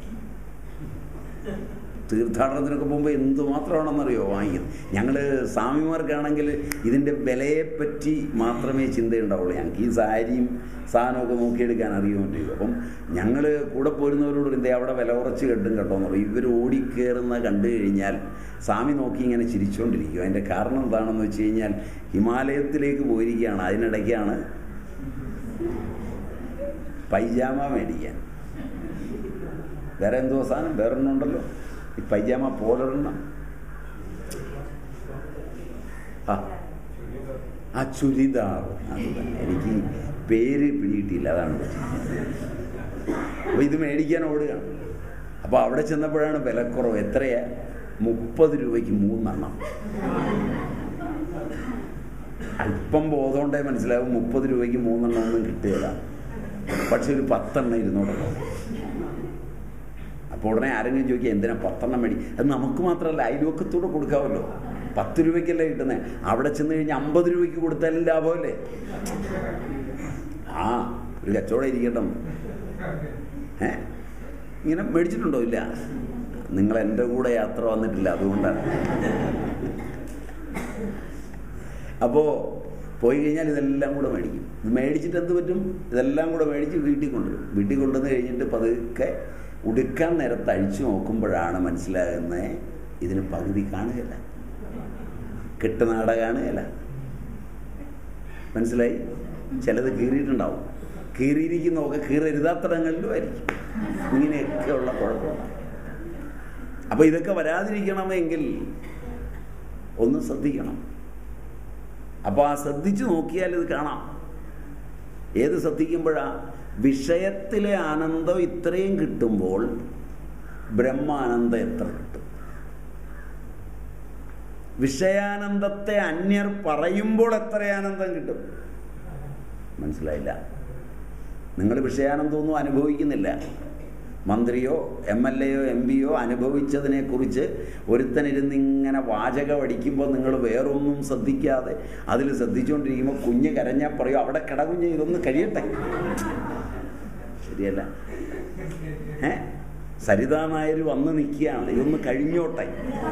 തീർത്ഥാടനത്തിനൊക്കെ പോകുമ്പോൾ എന്തുമാത്രമാണെന്നറിയോ വാങ്ങിക്കുന്നത് ഞങ്ങൾ സ്വാമിമാർക്കാണെങ്കിൽ ഇതിൻ്റെ വിലയെപ്പറ്റി മാത്രമേ ചിന്തയുണ്ടാവുള്ളൂ ഞങ്ങൾക്ക് ഈ സാരിയും സാധനമൊക്കെ നോക്കിയെടുക്കാൻ അറിയുമല്ലോ അപ്പം ഞങ്ങൾ കൂടെ പോരുന്നവരോട് എന്തേ അവിടെ വില കുറച്ച് കെട്ടും കേട്ടോ എന്ന് പറയും ഇവർ ഓടിക്കയറുന്ന കണ്ടു കഴിഞ്ഞാൽ സ്വാമി നോക്കി ഇങ്ങനെ ചിരിച്ചുകൊണ്ടിരിക്കും അതിൻ്റെ കാരണം എന്താണെന്ന് വെച്ച് കഴിഞ്ഞാൽ ഹിമാലയത്തിലേക്ക് പോയിരിക്കുകയാണ് അതിനിടയ്ക്കാണ് പൈജാമ മേടിക്കാൻ വേറെ എന്തോ സാധനം വേറൊന്നുണ്ടല്ലോ ഈ പൈജാമ പോലൊരെണ്ണം ആ ആ ചുരിദാർ അത് തന്നെ എനിക്ക് പേര് പിടിയിട്ടില്ല അതാണ് അപ്പോൾ ഇത് മേടിക്കാൻ ഓടുകയാണ് അപ്പോൾ അവിടെ ചെന്നപ്പോഴാണ് വിലക്കുറവ് എത്രയാ മുപ്പത് രൂപയ്ക്ക് മൂന്നെണ്ണം അല്പം ബോധമുണ്ടേ മനസ്സിലാവും മുപ്പത് രൂപയ്ക്ക് മൂന്നെണ്ണം ഒന്നും കിട്ടുകയില്ല പക്ഷെ ഒരു പത്തെണ്ണം ഇരുന്നോടല്ലോ അപ്പോൾ ഉടനെ ആരെങ്കിലും ചോദിക്കുക എന്തിനാ പത്തെണ്ണം മേടി അത് നമുക്ക് മാത്രമല്ല അയൽവക്കത്തൂടെ കൊടുക്കാമല്ലോ പത്ത് രൂപയ്ക്കല്ലേ കിട്ടുന്നത് അവിടെ ചെന്ന് കഴിഞ്ഞാൽ അമ്പത് രൂപയ്ക്ക് കൊടുത്താലും ലാഭമല്ലേ ആ ഒരു കച്ചവടം ഇരിക്കട്ടെ ഏ ഇങ്ങനെ മേടിച്ചിട്ടുണ്ടോ ഇല്ല നിങ്ങൾ എൻ്റെ കൂടെ യാത്ര വന്നിട്ടില്ല അതുകൊണ്ടാണ് അപ്പോൾ പോയി കഴിഞ്ഞാൽ ഇതെല്ലാം കൂടെ മേടിക്കും ഇത് മേടിച്ചിട്ട് എന്ത് പറ്റും ഇതെല്ലാം കൂടെ മേടിച്ച് വീട്ടിൽ കൊണ്ടുവരും വീട്ടിൽ കൊണ്ടുവന്ന് കഴിഞ്ഞിട്ട് പതുക്കെ ഉടുക്കാൻ നേരത്ത് അഴിച്ചു നോക്കുമ്പോഴാണ് മനസ്സിലാകുന്നത് ഇതിന് പകുതി കാണുകയില്ല കെട്ടുനാട കാണുകയില്ല മനസ്സിലായി ചിലത് കീറിയിട്ടുണ്ടാവും കീറിയിരിക്കുന്നതൊക്കെ കീറരുതാത്തടങ്ങളിലും ആയിരിക്കും ഇങ്ങനെയൊക്കെയുള്ള കുഴപ്പമാണ് അപ്പോൾ ഇതൊക്കെ വരാതിരിക്കണമെങ്കിൽ ഒന്ന് ശ്രദ്ധിക്കണം അപ്പോൾ ആ ശ്രദ്ധിച്ചു നോക്കിയാൽ ഇത് കാണാം ഏത് ശ്രദ്ധിക്കുമ്പോഴാ വിഷയത്തിലെ ആനന്ദം ഇത്രയും കിട്ടുമ്പോൾ ബ്രഹ്മാനന്ദം എത്ര കിട്ടും വിഷയാനന്ദത്തെ അന്യർ പറയുമ്പോൾ എത്ര ആനന്ദം കിട്ടും മനസ്സിലായില്ല നിങ്ങൾ വിഷയാനന്ദമൊന്നും അനുഭവിക്കുന്നില്ല മന്ത്രിയോ എം എൽ എയോ എം പിയോ അനുഭവിച്ചതിനെ കുറിച്ച് ഒരുത്തനിരുന്ന് ഇങ്ങനെ വാചകം അടിക്കുമ്പോൾ നിങ്ങൾ വേറൊന്നും ശ്രദ്ധിക്കാതെ അതിൽ ശ്രദ്ധിച്ചുകൊണ്ടിരിക്കുമ്പോൾ കുഞ്ഞ് കരഞ്ഞാൽ പറയും അവിടെ കിടകുഞ്ഞ് ഇതൊന്ന് കഴിയട്ടെ ശരിയല്ല ഏ സരിതാ നായർ വന്ന് നിൽക്കുകയാണ് ഇതൊന്ന് കഴിഞ്ഞോട്ടെ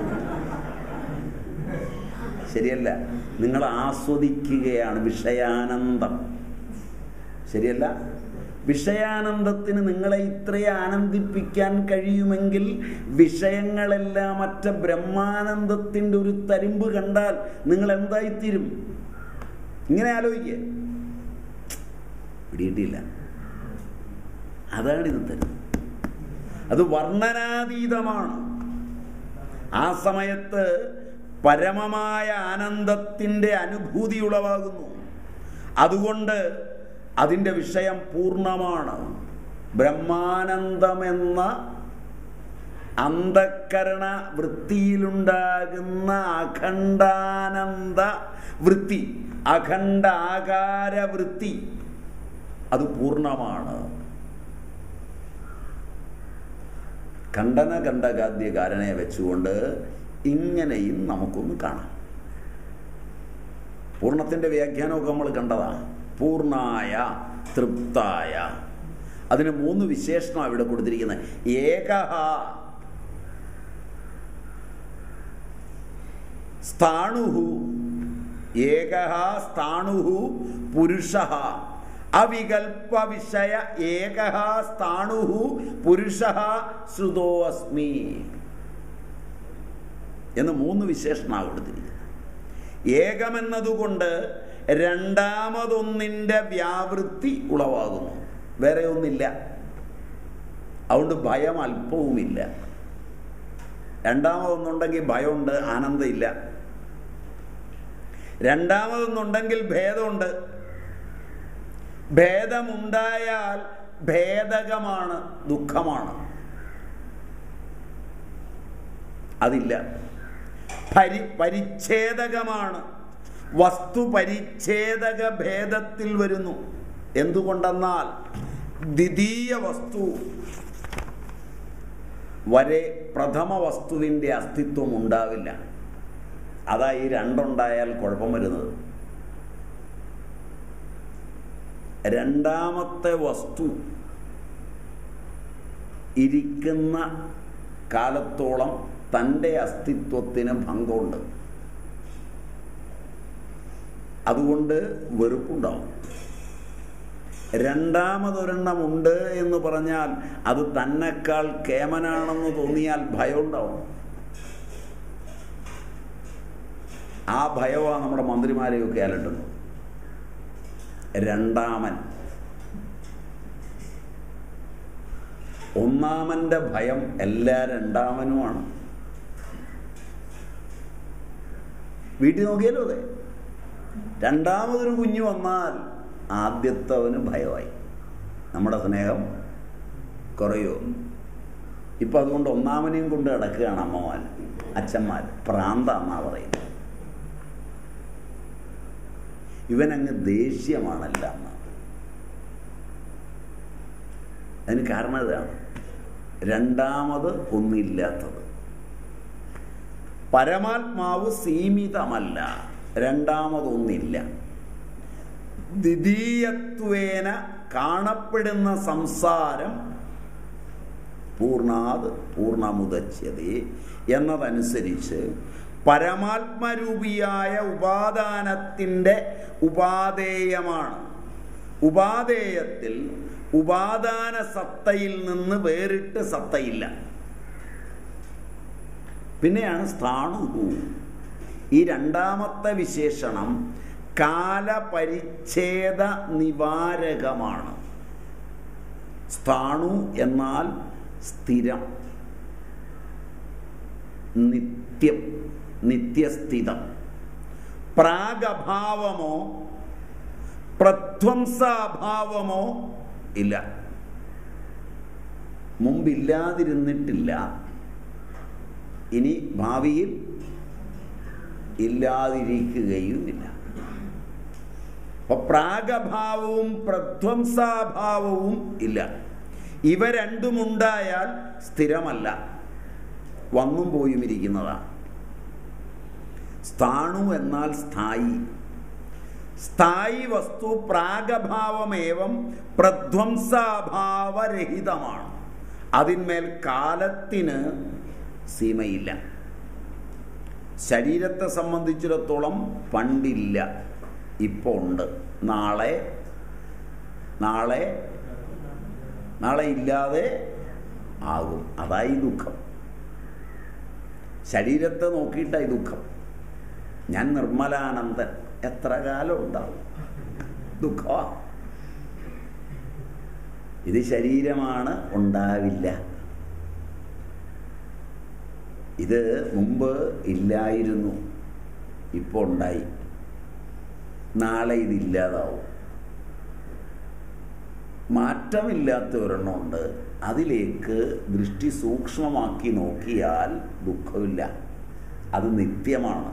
ശരിയല്ല നിങ്ങൾ ആസ്വദിക്കുകയാണ് വിഷയാനന്ദം ശരിയല്ല വിഷയാനന്ദത്തിന് നിങ്ങളെ ഇത്രയും ആനന്ദിപ്പിക്കാൻ കഴിയുമെങ്കിൽ വിഷയങ്ങളെല്ലാം മറ്റ ബ്രഹ്മാനന്ദത്തിൻ്റെ ഒരു തരിമ്പ് കണ്ടാൽ നിങ്ങൾ എന്തായിത്തീരും ഇങ്ങനെ ആലോചിക്കുക പിടിയിട്ടില്ല അതാണ് ഇത് തരുന്നത് അത് വർണ്ണനാതീതമാണ് ആ സമയത്ത് പരമമായ ആനന്ദത്തിൻ്റെ അനുഭൂതി ഉളവാകുന്നു അതുകൊണ്ട് അതിൻ്റെ വിഷയം പൂർണ്ണമാണ് ബ്രഹ്മാനന്ദമെന്ന അന്ധക്കരണ വൃത്തിയിലുണ്ടാകുന്ന അഖണ്ഡാനന്ദ വൃത്തി അഖണ്ഡ ആകാര വൃത്തി അത് പൂർണ്ണമാണ് ഖണ്ഡന ഖണ്ഡകാദ്യകാരനെ വെച്ചുകൊണ്ട് ഇങ്ങനെയും നമുക്കൊന്ന് കാണാം പൂർണ്ണത്തിൻ്റെ വ്യാഖ്യാനമൊക്കെ നമ്മൾ കണ്ടതാണ് പൂർണ്ണായ തൃപ്തായ അതിന് മൂന്ന് വിശേഷണം ഇവിടെ കൊടുത്തിരിക്കുന്നത് ഏകഹ സ്ഥാണുഹു ഏകഹ സ്ഥാണുഹു പുരുഷ അവികൽപ്പ വിഷയ ഏകഹ സ്ഥാണുഹു പുരുഷ ശ്രുതോ അസ്മി എന്ന് മൂന്ന് വിശേഷണമാണ് കൊടുത്തിരിക്കുന്നത് ഏകമെന്നതുകൊണ്ട് രണ്ടാമതൊന്നിൻ്റെ വ്യാവൃത്തി ഉളവാകുന്നു വേറെ ഒന്നില്ല അതുകൊണ്ട് ഭയം അല്പവുമില്ല രണ്ടാമതൊന്നുണ്ടെങ്കിൽ ഭയമുണ്ട് ആനന്ദമില്ല രണ്ടാമതൊന്നുണ്ടെങ്കിൽ ഭേദമുണ്ട് ഭേദമുണ്ടായാൽ ഭേദകമാണ് ദുഃഖമാണ് അതില്ല പരി പരിച്ഛേദകമാണ് വസ്തു പരിച്ഛേദക ഭേദത്തിൽ വരുന്നു എന്തുകൊണ്ടെന്നാൽ ദ്വിതീയ വസ്തു വരെ പ്രഥമ വസ്തുവിൻ്റെ അസ്തിത്വം ഉണ്ടാവില്ല അതാ ഈ രണ്ടുണ്ടായാൽ കുഴപ്പം വരുന്നത് രണ്ടാമത്തെ വസ്തു ഇരിക്കുന്ന കാലത്തോളം തൻ്റെ അസ്തിത്വത്തിന് ഭംഗമുണ്ട് അതുകൊണ്ട് വെറുപ്പുണ്ടാവും രണ്ടാമതൊരെണ്ണമുണ്ട് എന്ന് പറഞ്ഞാൽ അത് തന്നെക്കാൾ കേമനാണെന്ന് തോന്നിയാൽ ഭയം ഉണ്ടാവും ആ ഭയമാണ് നമ്മുടെ മന്ത്രിമാരെയൊക്കെ അലട്ടുന്നത് രണ്ടാമൻ ഒന്നാമന്റെ ഭയം എല്ലാ രണ്ടാമനുമാണ് വീട്ടിൽ നോക്കിയാലോ അതെ രണ്ടാമതൊരു കുഞ്ഞു വന്നാൽ ആദ്യത്തവന് ഭയമായി നമ്മുടെ സ്നേഹം കുറയോ ഇപ്പം അതുകൊണ്ട് ഒന്നാമനെയും കൊണ്ട് കിടക്കുകയാണ് അമ്മമാർ അച്ഛന്മാർ പ്രാന്ത എന്നാ പറയുന്നത് ഇവനങ്ങ് ദേഷ്യമാണല്ല എന്നാണ് അതിന് കാരണം ഇതാണ് രണ്ടാമത് ഒന്നില്ലാത്തത് പരമാത്മാവ് സീമിതമല്ല രണ്ടാമതൊന്നില്ല ദ്വിതീയത്വേന കാണപ്പെടുന്ന സംസാരം പൂർണാത് പൂർണ്ണമുദച്യതേ എന്നതനുസരിച്ച് പരമാത്മരൂപിയായ ഉപാദാനത്തിൻ്റെ ഉപാദേയമാണ് ഉപാദേയത്തിൽ ഉപാദാന സത്തയിൽ നിന്ന് വേറിട്ട് സത്തയില്ല പിന്നെയാണ് സ്ഥാണുഹു ഈ രണ്ടാമത്തെ വിശേഷണം കാലപരിച്ഛേദ നിവാരകമാണ് സ്ഥാണു എന്നാൽ സ്ഥിരം നിത്യം നിത്യസ്ഥിതം പ്രാഗഭാവമോ പ്രധ്വംസാഭാവമോ ഇല്ല മുമ്പില്ലാതിരുന്നിട്ടില്ല ഇനി ഭാവിയിൽ ഇല്ലാതിരിക്കുകയുമില്ല അപ്പൊ പ്രാഗഭാവവും പ്രധ്വംസാഭാവവും ഇല്ല ഇവ രണ്ടുമുണ്ടായാൽ സ്ഥിരമല്ല വന്നും പോയും ഇരിക്കുന്നതാണ് സ്ഥാണു എന്നാൽ സ്ഥായി സ്ഥായി വസ്തു പ്രാഗഭാവമേവം പ്രധ്വംസാഭാവരഹിതമാണ് അതിന്മേൽ കാലത്തിന് സീമയില്ല ശരീരത്തെ സംബന്ധിച്ചിടത്തോളം പണ്ടില്ല ഇപ്പോൾ ഉണ്ട് നാളെ നാളെ നാളെ ഇല്ലാതെ ആകും അതായി ദുഃഖം ശരീരത്തെ നോക്കിയിട്ടായി ദുഃഖം ഞാൻ നിർമ്മലാനന്ദൻ എത്ര കാലം ഉണ്ടാവും ദുഃഖമാ ഇത് ശരീരമാണ് ഉണ്ടാവില്ല ഇത് മുമ്പ് ഇല്ലായിരുന്നു ഇപ്പോൾ ഉണ്ടായി നാളെ ഇതില്ലാതാവും മാറ്റമില്ലാത്ത ഒരെണ്ണമുണ്ട് അതിലേക്ക് ദൃഷ്ടി സൂക്ഷ്മമാക്കി നോക്കിയാൽ ദുഃഖമില്ല അത് നിത്യമാണ്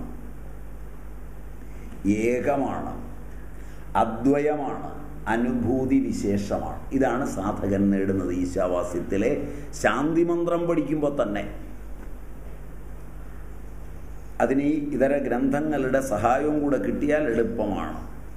ഏകമാണ് അദ്വയമാണ് അനുഭൂതി വിശേഷമാണ് ഇതാണ് സാധകൻ നേടുന്നത് ഈശാവാസ്യത്തിലെ ശാന്തിമന്ത്രം പഠിക്കുമ്പോൾ തന്നെ അതിന് ഈ ഇതര ഗ്രന്ഥങ്ങളുടെ സഹായവും കൂടെ കിട്ടിയാൽ എളുപ്പമാണ്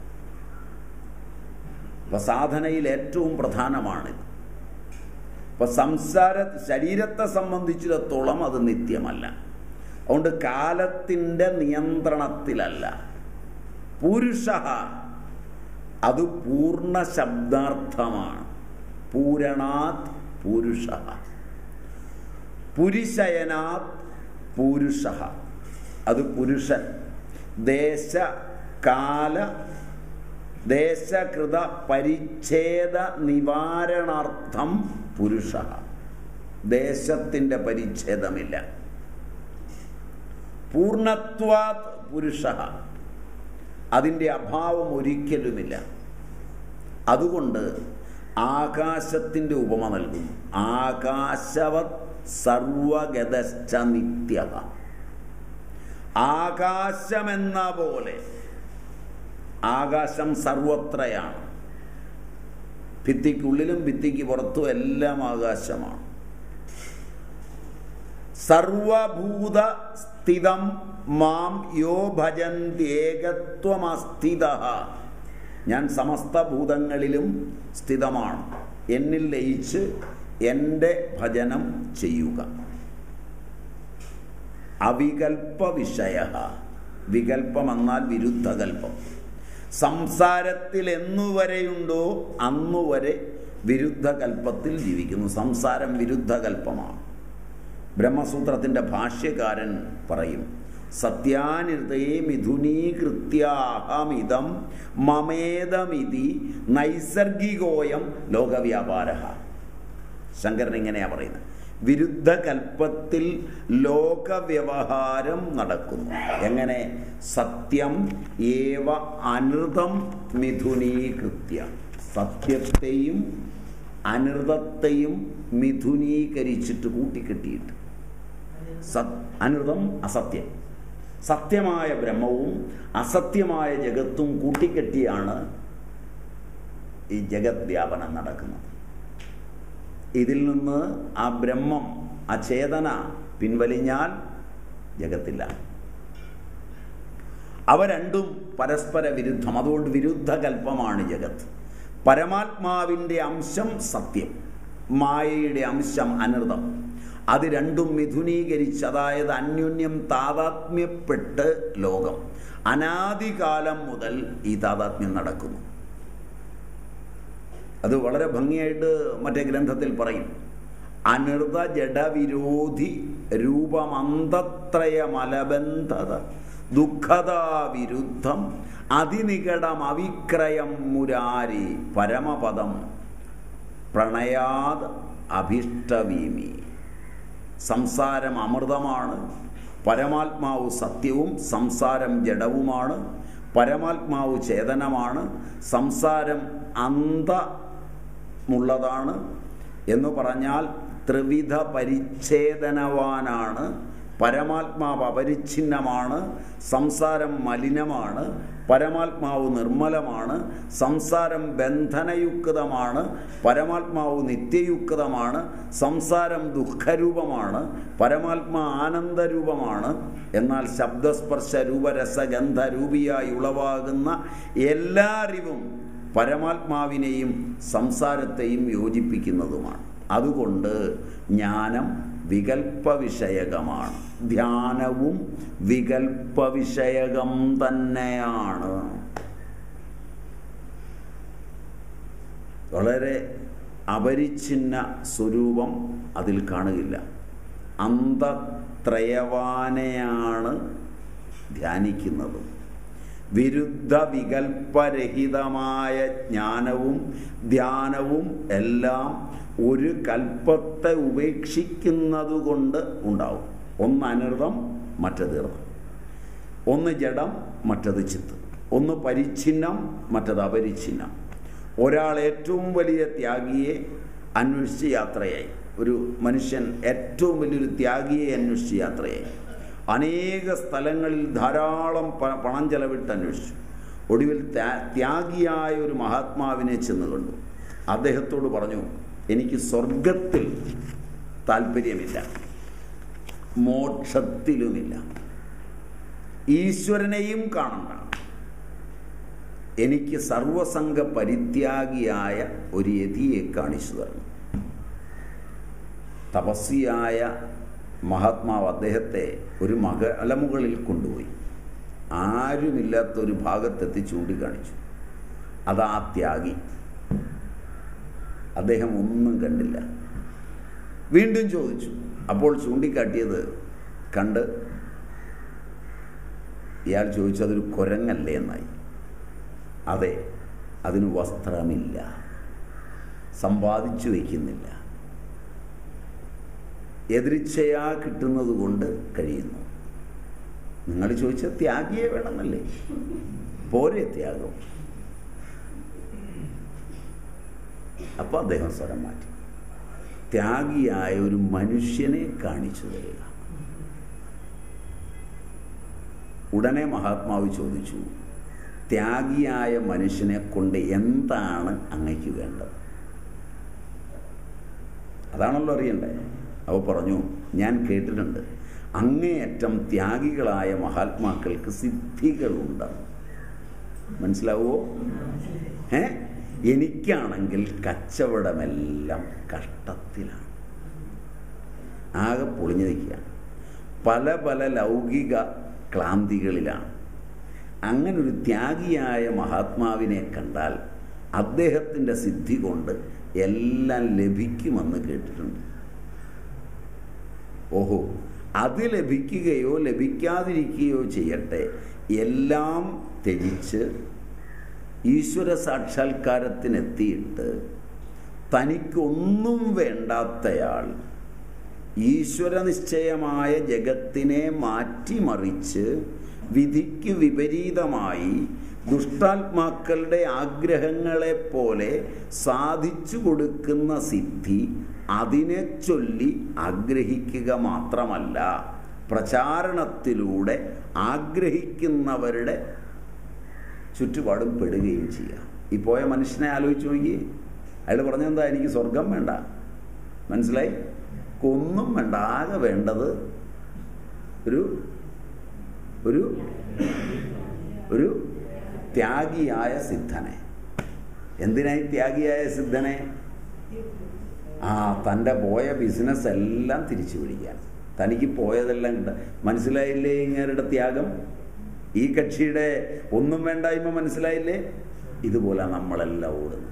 അപ്പൊ സാധനയിൽ ഏറ്റവും പ്രധാനമാണിത് അപ്പൊ സംസാര ശരീരത്തെ സംബന്ധിച്ചിടത്തോളം അത് നിത്യമല്ല അതുകൊണ്ട് കാലത്തിൻ്റെ നിയന്ത്രണത്തിലല്ല പുരുഷ അത് പൂർണ്ണ ശബ്ദാർത്ഥമാണ് പൂരണാത് പുരുഷ പുരുഷയനാത് പുരുഷ അത് പുരുഷൻ ദേശ കാല ദേശകൃത പരിച്ഛേദ നിവാരണാർത്ഥം പുരുഷ ദേശത്തിൻ്റെ പരിച്ഛേദമില്ല പൂർണ്ണത്വാത് പുരുഷ അതിൻ്റെ അഭാവം ഒരിക്കലുമില്ല അതുകൊണ്ട് ആകാശത്തിൻ്റെ ഉപമ നൽകുന്നു ആകാശവത് സർവഗതശ്ച നിത്യ ആകാശമെന്ന പോലെ ആകാശം സർവത്രയാണ് ഭിത്തിക്കുള്ളിലും ഭിത്തിക്ക് പുറത്തും എല്ലാം ആകാശമാണ് സർവഭൂത സ്ഥിതം മാം യോ ഭജന്ത്യേകത്വമസ്ഥിത ഞാൻ സമസ്ത ഭൂതങ്ങളിലും സ്ഥിതമാണ് എന്നിൽ ലയിച്ച് എൻ്റെ ഭജനം ചെയ്യുക അവികൽപ്പ വിഷയ വികൽപ്പമെന്നാൽ വിരുദ്ധകൽപ്പം സംസാരത്തിൽ എന്നുവരെയുണ്ടോ അന്നുവരെ വിരുദ്ധകൽപ്പത്തിൽ ജീവിക്കുന്നു സംസാരം വിരുദ്ധകൽപ്പമാണ് ബ്രഹ്മസൂത്രത്തിൻ്റെ ഭാഷ്യകാരൻ പറയും സത്യാനിർത്തയെ മിഥുനീകൃത്യാഹമിതം മമേതമിതി നൈസർഗികോയം ലോകവ്യാപാര ശങ്കരൻ ഇങ്ങനെയാ പറയുന്നത് വിരുദ്ധ കൽപ്പത്തിൽ ലോകവ്യവഹാരം നടക്കുന്നു എങ്ങനെ സത്യം ഏവ അനൃതം മിഥുനീകൃത്യ സത്യത്തെയും അനൃതത്തെയും മിഥുനീകരിച്ചിട്ട് കൂട്ടിക്കെട്ടിയിട്ട് സത് അനൃതം അസത്യം സത്യമായ ബ്രഹ്മവും അസത്യമായ ജഗത്തും കൂട്ടിക്കെട്ടിയാണ് ഈ ജഗത് വ്യാപനം നടക്കുന്നത് ഇതിൽ നിന്ന് ആ ബ്രഹ്മം ആ ചേതന പിൻവലിഞ്ഞാൽ ജഗത്തില്ല അവ രണ്ടും പരസ്പര വിരുദ്ധം അതുകൊണ്ട് വിരുദ്ധ കൽപ്പമാണ് ജഗത്ത് പരമാത്മാവിൻ്റെ അംശം സത്യം മായയുടെ അംശം അനൃതം അത് രണ്ടും മിഥുനീകരിച്ച് അതായത് അന്യോന്യം താതാത്മ്യപ്പെട്ട് ലോകം അനാദികാലം മുതൽ ഈ താതാത്മ്യം നടക്കുന്നു അത് വളരെ ഭംഗിയായിട്ട് മറ്റേ ഗ്രന്ഥത്തിൽ പറയും അനൃത ജഡവിരോധി രൂപമന്തത്രയ മലബന്ധത ദുഃഖതാവിരുദ്ധം അതിനികടം അവിക്രയം മുരാരി പരമപദം പ്രണയാത് അഭിഷ്ടവീമി സംസാരം അമൃതമാണ് പരമാത്മാവ് സത്യവും സംസാരം ജഡവുമാണ് പരമാത്മാവ് ചേതനമാണ് സംസാരം അന്തമുള്ളതാണ് എന്ന് പറഞ്ഞാൽ ത്രിവിധ പരിച്ഛേദനവാനാണ് പരമാത്മാവ് അപരിച്ഛിന്നമാണ് സംസാരം മലിനമാണ് പരമാത്മാവ് നിർമ്മലമാണ് സംസാരം ബന്ധനയുക്തമാണ് പരമാത്മാവ് നിത്യയുക്തമാണ് സംസാരം ദുഃഖരൂപമാണ് പരമാത്മാ ആനന്ദരൂപമാണ് എന്നാൽ ശബ്ദസ്പർശ രൂപരസഗന്ധ രൂപിയായി ഉളവാകുന്ന എല്ലാ അറിവും പരമാത്മാവിനെയും സംസാരത്തെയും യോജിപ്പിക്കുന്നതുമാണ് അതുകൊണ്ട് ജ്ഞാനം വികൽപ്പ വിഷയകമാണ് ധ്യാനവും വികൽപ്പ വിഷയകം തന്നെയാണ് വളരെ അപരിച്ഛിന്ന സ്വരൂപം അതിൽ കാണുകയില്ല അന്തത്രയവാനെയാണ് ധ്യാനിക്കുന്നത് വിരുദ്ധ വികൽപ്പരഹിതമായ ജ്ഞാനവും ധ്യാനവും എല്ലാം ഒരു കൽപ്പത്തെ ഉപേക്ഷിക്കുന്നത് കൊണ്ട് ഉണ്ടാവും ഒന്ന് അനൃതം മറ്റത് ഋതം ഒന്ന് ജഡം മറ്റത് ചിത്ത് ഒന്ന് പരിച്ഛിന്നം മറ്റത് അപരിച്ഛിന്നം ഒരാൾ ഏറ്റവും വലിയ ത്യാഗിയെ അന്വേഷിച്ച് യാത്രയായി ഒരു മനുഷ്യൻ ഏറ്റവും വലിയൊരു ത്യാഗിയെ അന്വേഷിച്ച് യാത്രയായി അനേക സ്ഥലങ്ങളിൽ ധാരാളം പ- പണം ചെലവിട്ട് അന്വേഷിച്ചു ഒടുവിൽ ത്യാ- ത്യാഗിയായ ഒരു മഹാത്മാവിനെ ചെന്ന് കണ്ടു അദ്ദേഹത്തോട് പറഞ്ഞു എനിക്ക് സ്വർഗത്തിൽ താല്പര്യമില്ല മോക്ഷത്തിലുമില്ല ഈശ്വരനെയും കാണണ്ട എനിക്ക് സർവസംഘ പരിത്യാഗിയായ ഒരു യതിയെ കാണിച്ചു തരണം തപസ്വിയായ മഹാത്മാവ് അദ്ദേഹത്തെ ഒരു മലമുകളിൽ കൊണ്ടുപോയി ആരുമില്ലാത്ത ഒരു ഭാഗത്തെത്തി ചൂണ്ടിക്കാണിച്ചു അതാ ത്യാഗി അദ്ദേഹം ഒന്നും കണ്ടില്ല വീണ്ടും ചോദിച്ചു അപ്പോൾ ചൂണ്ടിക്കാട്ടിയത് കണ്ട് ഇയാൾ ചോദിച്ചതൊരു കുരങ്ങല്ലേ എന്നായി അതെ അതിന് വസ്ത്രമില്ല സമ്പാദിച്ചു വയ്ക്കുന്നില്ല എതിർച്ചയാ കിട്ടുന്നത് കൊണ്ട് കഴിയുന്നു നിങ്ങൾ ചോദിച്ച ത്യാഗിയെ വേണമെന്നല്ലേ പോരെ ത്യാഗം അപ്പോൾ അദ്ദേഹം സ്വരം മാറ്റി ത്യാഗിയായ ഒരു മനുഷ്യനെ കാണിച്ചു തരിക ഉടനെ മഹാത്മാവ് ചോദിച്ചു ത്യാഗിയായ മനുഷ്യനെ കൊണ്ട് എന്താണ് അങ്ങയ്ക്ക് വേണ്ടത് അതാണല്ലോ അറിയണ്ടേ അവ പറഞ്ഞു ഞാൻ കേട്ടിട്ടുണ്ട് അങ്ങേയറ്റം ത്യാഗികളായ മഹാത്മാക്കൾക്ക് സിദ്ധികളുണ്ട് മനസ്സിലാവുമോ ഏ എനിക്കാണെങ്കിൽ കച്ചവടമെല്ലാം കഷ്ടത്തിലാണ് ആകെ പൊളിഞ്ഞു നിൽക്കുകയാണ് പല പല ലൗകിക ക്ലാന്തികളിലാണ് അങ്ങനെ ഒരു ത്യാഗിയായ മഹാത്മാവിനെ കണ്ടാൽ അദ്ദേഹത്തിൻ്റെ സിദ്ധി കൊണ്ട് എല്ലാം ലഭിക്കുമെന്ന് കേട്ടിട്ടുണ്ട് ഓഹോ അത് ലഭിക്കുകയോ ലഭിക്കാതിരിക്കുകയോ ചെയ്യട്ടെ എല്ലാം ത്യജിച്ച് ഈശ്വര സാക്ഷാത്കാരത്തിനെത്തിയിട്ട് തനിക്കൊന്നും വേണ്ടാത്തയാൾ ഈശ്വര നിശ്ചയമായ ജഗത്തിനെ മാറ്റിമറിച്ച് വിധിക്ക് വിപരീതമായി ദുഷ്ടാത്മാക്കളുടെ ആഗ്രഹങ്ങളെ പോലെ സാധിച്ചു കൊടുക്കുന്ന സിദ്ധി അതിനെ ചൊല്ലി ആഗ്രഹിക്കുക മാത്രമല്ല പ്രചാരണത്തിലൂടെ ആഗ്രഹിക്കുന്നവരുടെ ചുറ്റുപാടും പെടുകയും ചെയ്യാം ഈ പോയ മനുഷ്യനെ ആലോചിച്ച് നോക്കി അയാൾ പറഞ്ഞെന്താ എനിക്ക് സ്വർഗം വേണ്ട മനസ്സിലായി ഒന്നും വേണ്ട ആകെ വേണ്ടത് ഒരു ഒരു ഒരു ത്യാഗിയായ സിദ്ധനെ എന്തിനായി ത്യാഗിയായ സിദ്ധനെ ആ തൻ്റെ പോയ ബിസിനസ് എല്ലാം തിരിച്ചു പിടിക്കാൻ തനിക്ക് പോയതെല്ലാം കിട്ട മനസ്സിലായില്ലേ ഇങ്ങേരുടെ ത്യാഗം ഈ കക്ഷിയുടെ ഒന്നും വേണ്ടായ്മ മനസ്സിലായില്ലേ ഇതുപോലെ നമ്മളെല്ലാം ഓടുന്നത്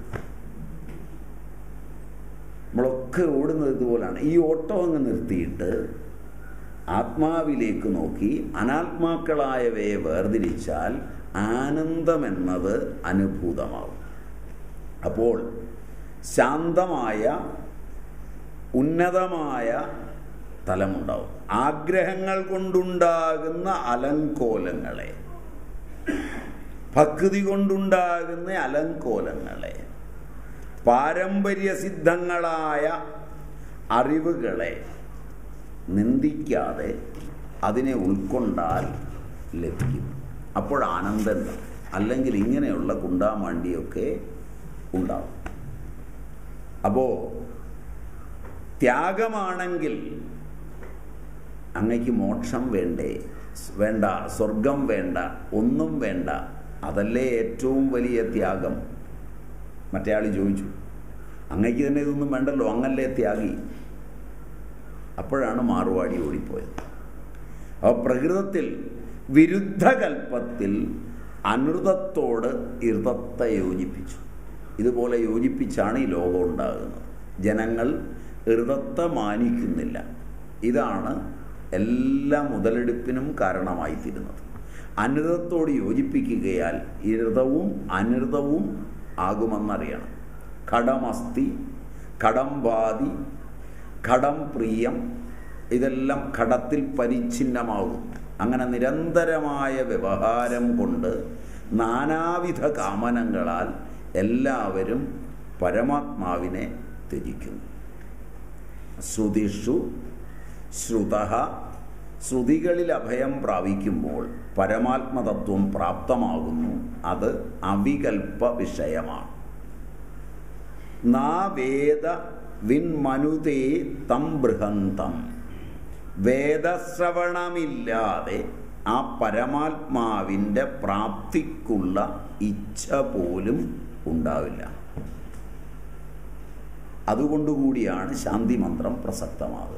നമ്മളൊക്കെ ഓടുന്നത് ഇതുപോലാണ് ഈ ഓട്ടം അങ്ങ് നിർത്തിയിട്ട് ആത്മാവിലേക്ക് നോക്കി അനാത്മാക്കളായവയെ വേർതിരിച്ചാൽ ആനന്ദമെന്നത് അനുഭൂതമാവും അപ്പോൾ ശാന്തമായ ഉന്നതമായ തലമുണ്ടാവും ആഗ്രഹങ്ങൾ കൊണ്ടുണ്ടാകുന്ന അലങ്കോലങ്ങളെ ഭക്തി കൊണ്ടുണ്ടാകുന്ന അലങ്കോലങ്ങളെ പാരമ്പര്യസിദ്ധങ്ങളായ അറിവുകളെ നിന്ദിക്കാതെ അതിനെ ഉൾക്കൊണ്ടാൽ ലഭിക്കും അപ്പോൾ ആനന്ദം ഉണ്ടാവും. അല്ലെങ്കിൽ ഇങ്ങനെയുള്ള കുണ്ടാമാണ്ടിയൊക്കെ ഉണ്ടാവും അപ്പോൾ ത്യാഗമാണെങ്കിൽ അങ്ങയ്ക്ക് മോക്ഷം വേണ്ടേ വേണ്ട സ്വർഗം വേണ്ട ഒന്നും വേണ്ട അതല്ലേ ഏറ്റവും വലിയ ത്യാഗം മറ്റേ ആൾ ചോദിച്ചു അങ്ങയ്ക്ക് തന്നെ ഇതൊന്നും വേണ്ടല്ലോ അങ്ങല്ലേ ത്യാഗി അപ്പോഴാണ് മാറുവാടി ഓടിപ്പോയത് അപ്പോൾ പ്രകൃതത്തിൽ വിരുദ്ധകൽപ്പത്തിൽ അനൃതത്തോട് ഇർതത്തെ യോജിപ്പിച്ചു ഇതുപോലെ യോജിപ്പിച്ചാണ് ഈ ലോകം ഉണ്ടാകുന്നത് ജനങ്ങൾ ഋതത്തെ മാനിക്കുന്നില്ല ഇതാണ് എല്ലാ മുതലെടുപ്പിനും കാരണമായി തീരുന്നത് അനൃതത്തോട് യോജിപ്പിക്കുകയാൽ ഇഋതവും അനൃതവും ആകുമെന്നറിയണം ഘടമസ്തി ഘടംവാദി ഘടം പ്രിയം ഇതെല്ലാം ഘടത്തിൽ പരിച്ഛിന്നമാകും അങ്ങനെ നിരന്തരമായ വ്യവഹാരം കൊണ്ട് നാനാവിധ കാമനങ്ങളാൽ എല്ലാവരും പരമാത്മാവിനെ ത്യജിക്കുന്നു ശ്രുതിഷു ശ്രുത ശ്രുതികളിൽ അഭയം പ്രാപിക്കുമ്പോൾ പരമാത്മതത്വം പ്രാപ്തമാകുന്നു അത് അവികൽപ്പ വിഷയമാണ് നാ വേദ വിൻമനുതേ തം ബൃഹന്തം വേദശ്രവണമില്ലാതെ ആ പരമാത്മാവിൻ്റെ പ്രാപ്തിക്കുള്ള ഇച്ഛ പോലും ഉണ്ടാവില്ല അതുകൊണ്ടുകൂടിയാണ് ശാന്തി മന്ത്രം പ്രസക്തമാകുന്നത്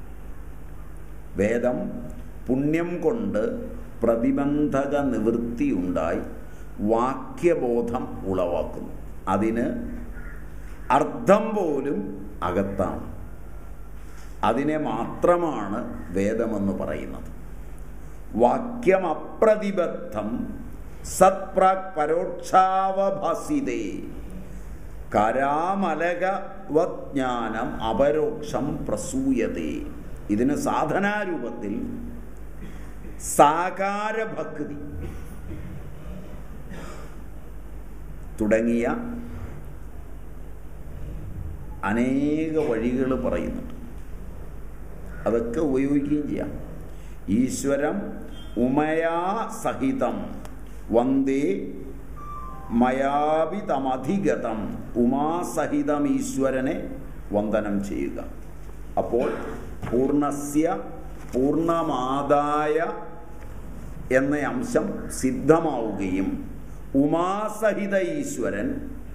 വേദം പുണ്യം കൊണ്ട് പ്രതിബന്ധക നിവൃത്തിയുണ്ടായി വാക്യബോധം ഉളവാക്കുന്നു അതിന് അർത്ഥം പോലും അകത്താണ് അതിനെ മാത്രമാണ് വേദമെന്ന് പറയുന്നത് വാക്യം അപ്രതിബദ്ധം സത്പ്രാക് പരോക്ഷാവഭാസിതേ കരാമലകവജ്ഞാനം അപരോക്ഷം പ്രസൂയതേ ഇതിന് സാധനാരൂപത്തിൽ സാകാരഭക്തി തുടങ്ങിയ അനേക വഴികൾ പറയുന്നുണ്ട് അതൊക്കെ ഉപയോഗിക്കുകയും ചെയ്യാം ഈശ്വരം ഉമയാ സഹിതം വന്ദേ മയാപിതമധിഗതം ഉമാസഹിതം ഈശ്വരനെ വന്ദനം ചെയ്യുക അപ്പോൾ പൂർണ്ണസ്യ പൂർണ്ണമാതായ എന്ന അംശം സിദ്ധമാവുകയും ഉമാസഹിത ഈശ്വരൻ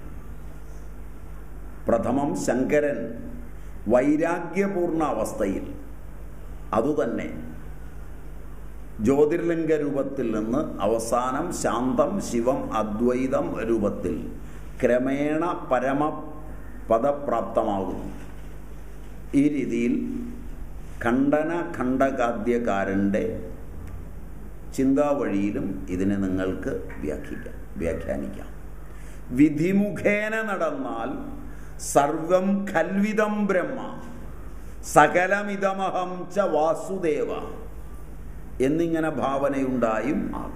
പ്രഥമം ശങ്കരൻ വൈരാഗ്യപൂർണ അവസ്ഥയിൽ അതുതന്നെ ജ്യോതിർലിംഗ രൂപത്തിൽ നിന്ന് അവസാനം ശാന്തം ശിവം അദ്വൈതം രൂപത്തിൽ ക്രമേണ പരമ പദപ്രാപ്തമാകുന്നു ഈ രീതിയിൽ ഖണ്ഡന ഖണ്ഡകാദ്യകാരൻ്റെ ചിന്താവഴിയിലും ഇതിനെ നിങ്ങൾക്ക് വ്യാഖ്യാനിക്കാം വ്യാഖ്യാനിക്കാം വിധിമുഖേന നടന്നാൽ സർവം ഖൽവിതം ബ്രഹ്മ സകലമിതമഹം ച വാസുദേവ എന്നിങ്ങനെ ഭാവനയുണ്ടായും ആകും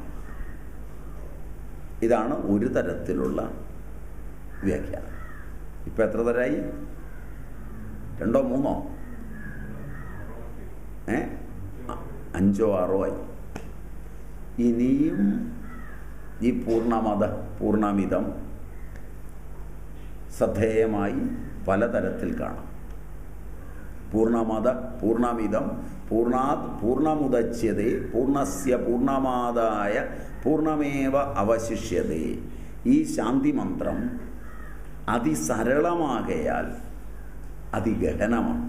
ഇതാണ് ഒരു തരത്തിലുള്ള വ്യാഖ്യാനം ഇപ്പം എത്ര തരായി രണ്ടോ മൂന്നോ ഏ അ- അഞ്ചോ ആറോ ആയി ഇനിയും ഈ പൂർണ്ണമത പൂർണ്ണമിതം ശ്രദ്ധേയമായി പലതരത്തിൽ കാണാം പൂർണ്ണമത പൂർണ്ണമിതം പൂർണ്ണാത് പൂർണ്ണമുദച്യതേ പൂർണ്ണസ്യ പൂർണ്ണമാതായ പൂർണ്ണമേവ അവശിഷ്യതേ ഈ ശാന്തി മന്ത്രം അതിസരളമാകയാൽ അതിഗഹനമാണ്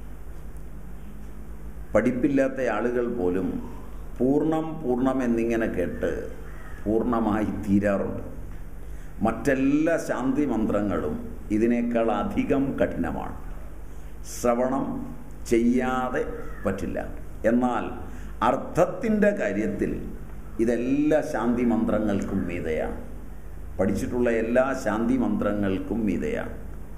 പഠിപ്പില്ലാത്ത ആളുകൾ പോലും പൂർണ്ണം പൂർണ്ണം എന്നിങ്ങനെ കേട്ട് പൂർണ്ണമായി തീരാറുണ്ട് മറ്റെല്ലാ ശാന്തി മന്ത്രങ്ങളും ഇതിനേക്കാൾ അധികം കഠിനമാണ് ശ്രവണം ചെയ്യാതെ പറ്റില്ല എന്നാൽ അർത്ഥത്തിൻ്റെ കാര്യത്തിൽ ഇതെല്ലാ ശാന്തി മന്ത്രങ്ങൾക്കും മീതയാണ് പഠിച്ചിട്ടുള്ള എല്ലാ ശാന്തി മന്ത്രങ്ങൾക്കും മീതയാണ്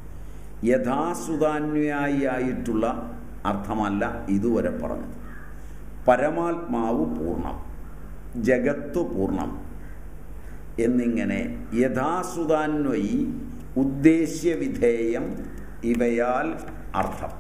യഥാസുതാന്വയായിട്ടുള്ള അർത്ഥമല്ല ഇതുവരെ പറഞ്ഞത് പരമാത്മാവ് പൂർണ്ണം ജഗത്ത് പൂർണ്ണം എന്നിങ്ങനെ യഥാസുതാന്വയി ഉദ്ദേശ്യവിധേയം ഇവയാൽ അർത്ഥം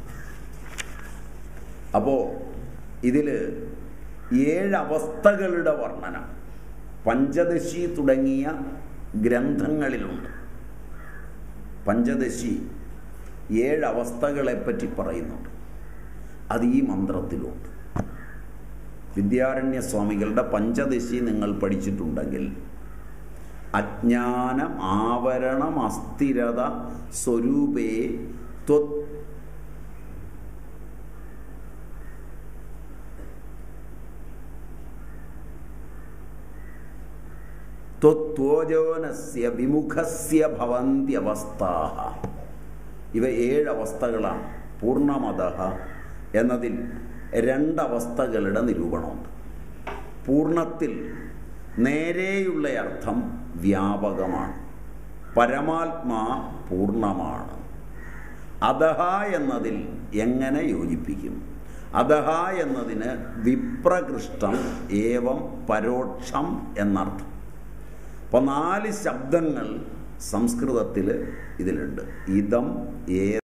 അപ്പോൾ ഇതിൽ ഏഴ് അവസ്ഥകളുടെ വർണ്ണന പഞ്ചദശി തുടങ്ങിയ ഗ്രന്ഥങ്ങളിലുണ്ട് പഞ്ചദശി ഏഴ് അവസ്ഥകളെപ്പറ്റി പറയുന്നുണ്ട് അത് ഈ മന്ത്രത്തിലുണ്ട് വിദ്യാരണ്യ സ്വാമികളുടെ പഞ്ചദശി നിങ്ങൾ പഠിച്ചിട്ടുണ്ടെങ്കിൽ അജ്ഞാനം ആവരണം അസ്ഥിരത സ്വരൂപേ ത്വത് ത്വോജോനസ്യ വിമുഖസ്യ ഭവന്ത്യവസ്ഥാഹ ഇവ ഏഴവസ്ഥകളാണ് പൂർണ്ണമത എന്നതിൽ രണ്ടവസ്ഥകളുടെ നിരൂപണമുണ്ട് പൂർണ്ണത്തിൽ നേരെയുള്ള അർത്ഥം വ്യാപകമാണ് പരമാത്മാ പൂർണ്ണമാണ് അധഹ എന്നതിൽ എങ്ങനെ യോജിപ്പിക്കും അധഹ എന്നതിന് വിപ്രകൃഷ്ടം ഏവം പരോക്ഷം എന്നർത്ഥം അപ്പോൾ നാല് ശബ്ദങ്ങൾ സംസ്കൃതത്തിൽ ഇതിലുണ്ട് ഇതം ഏ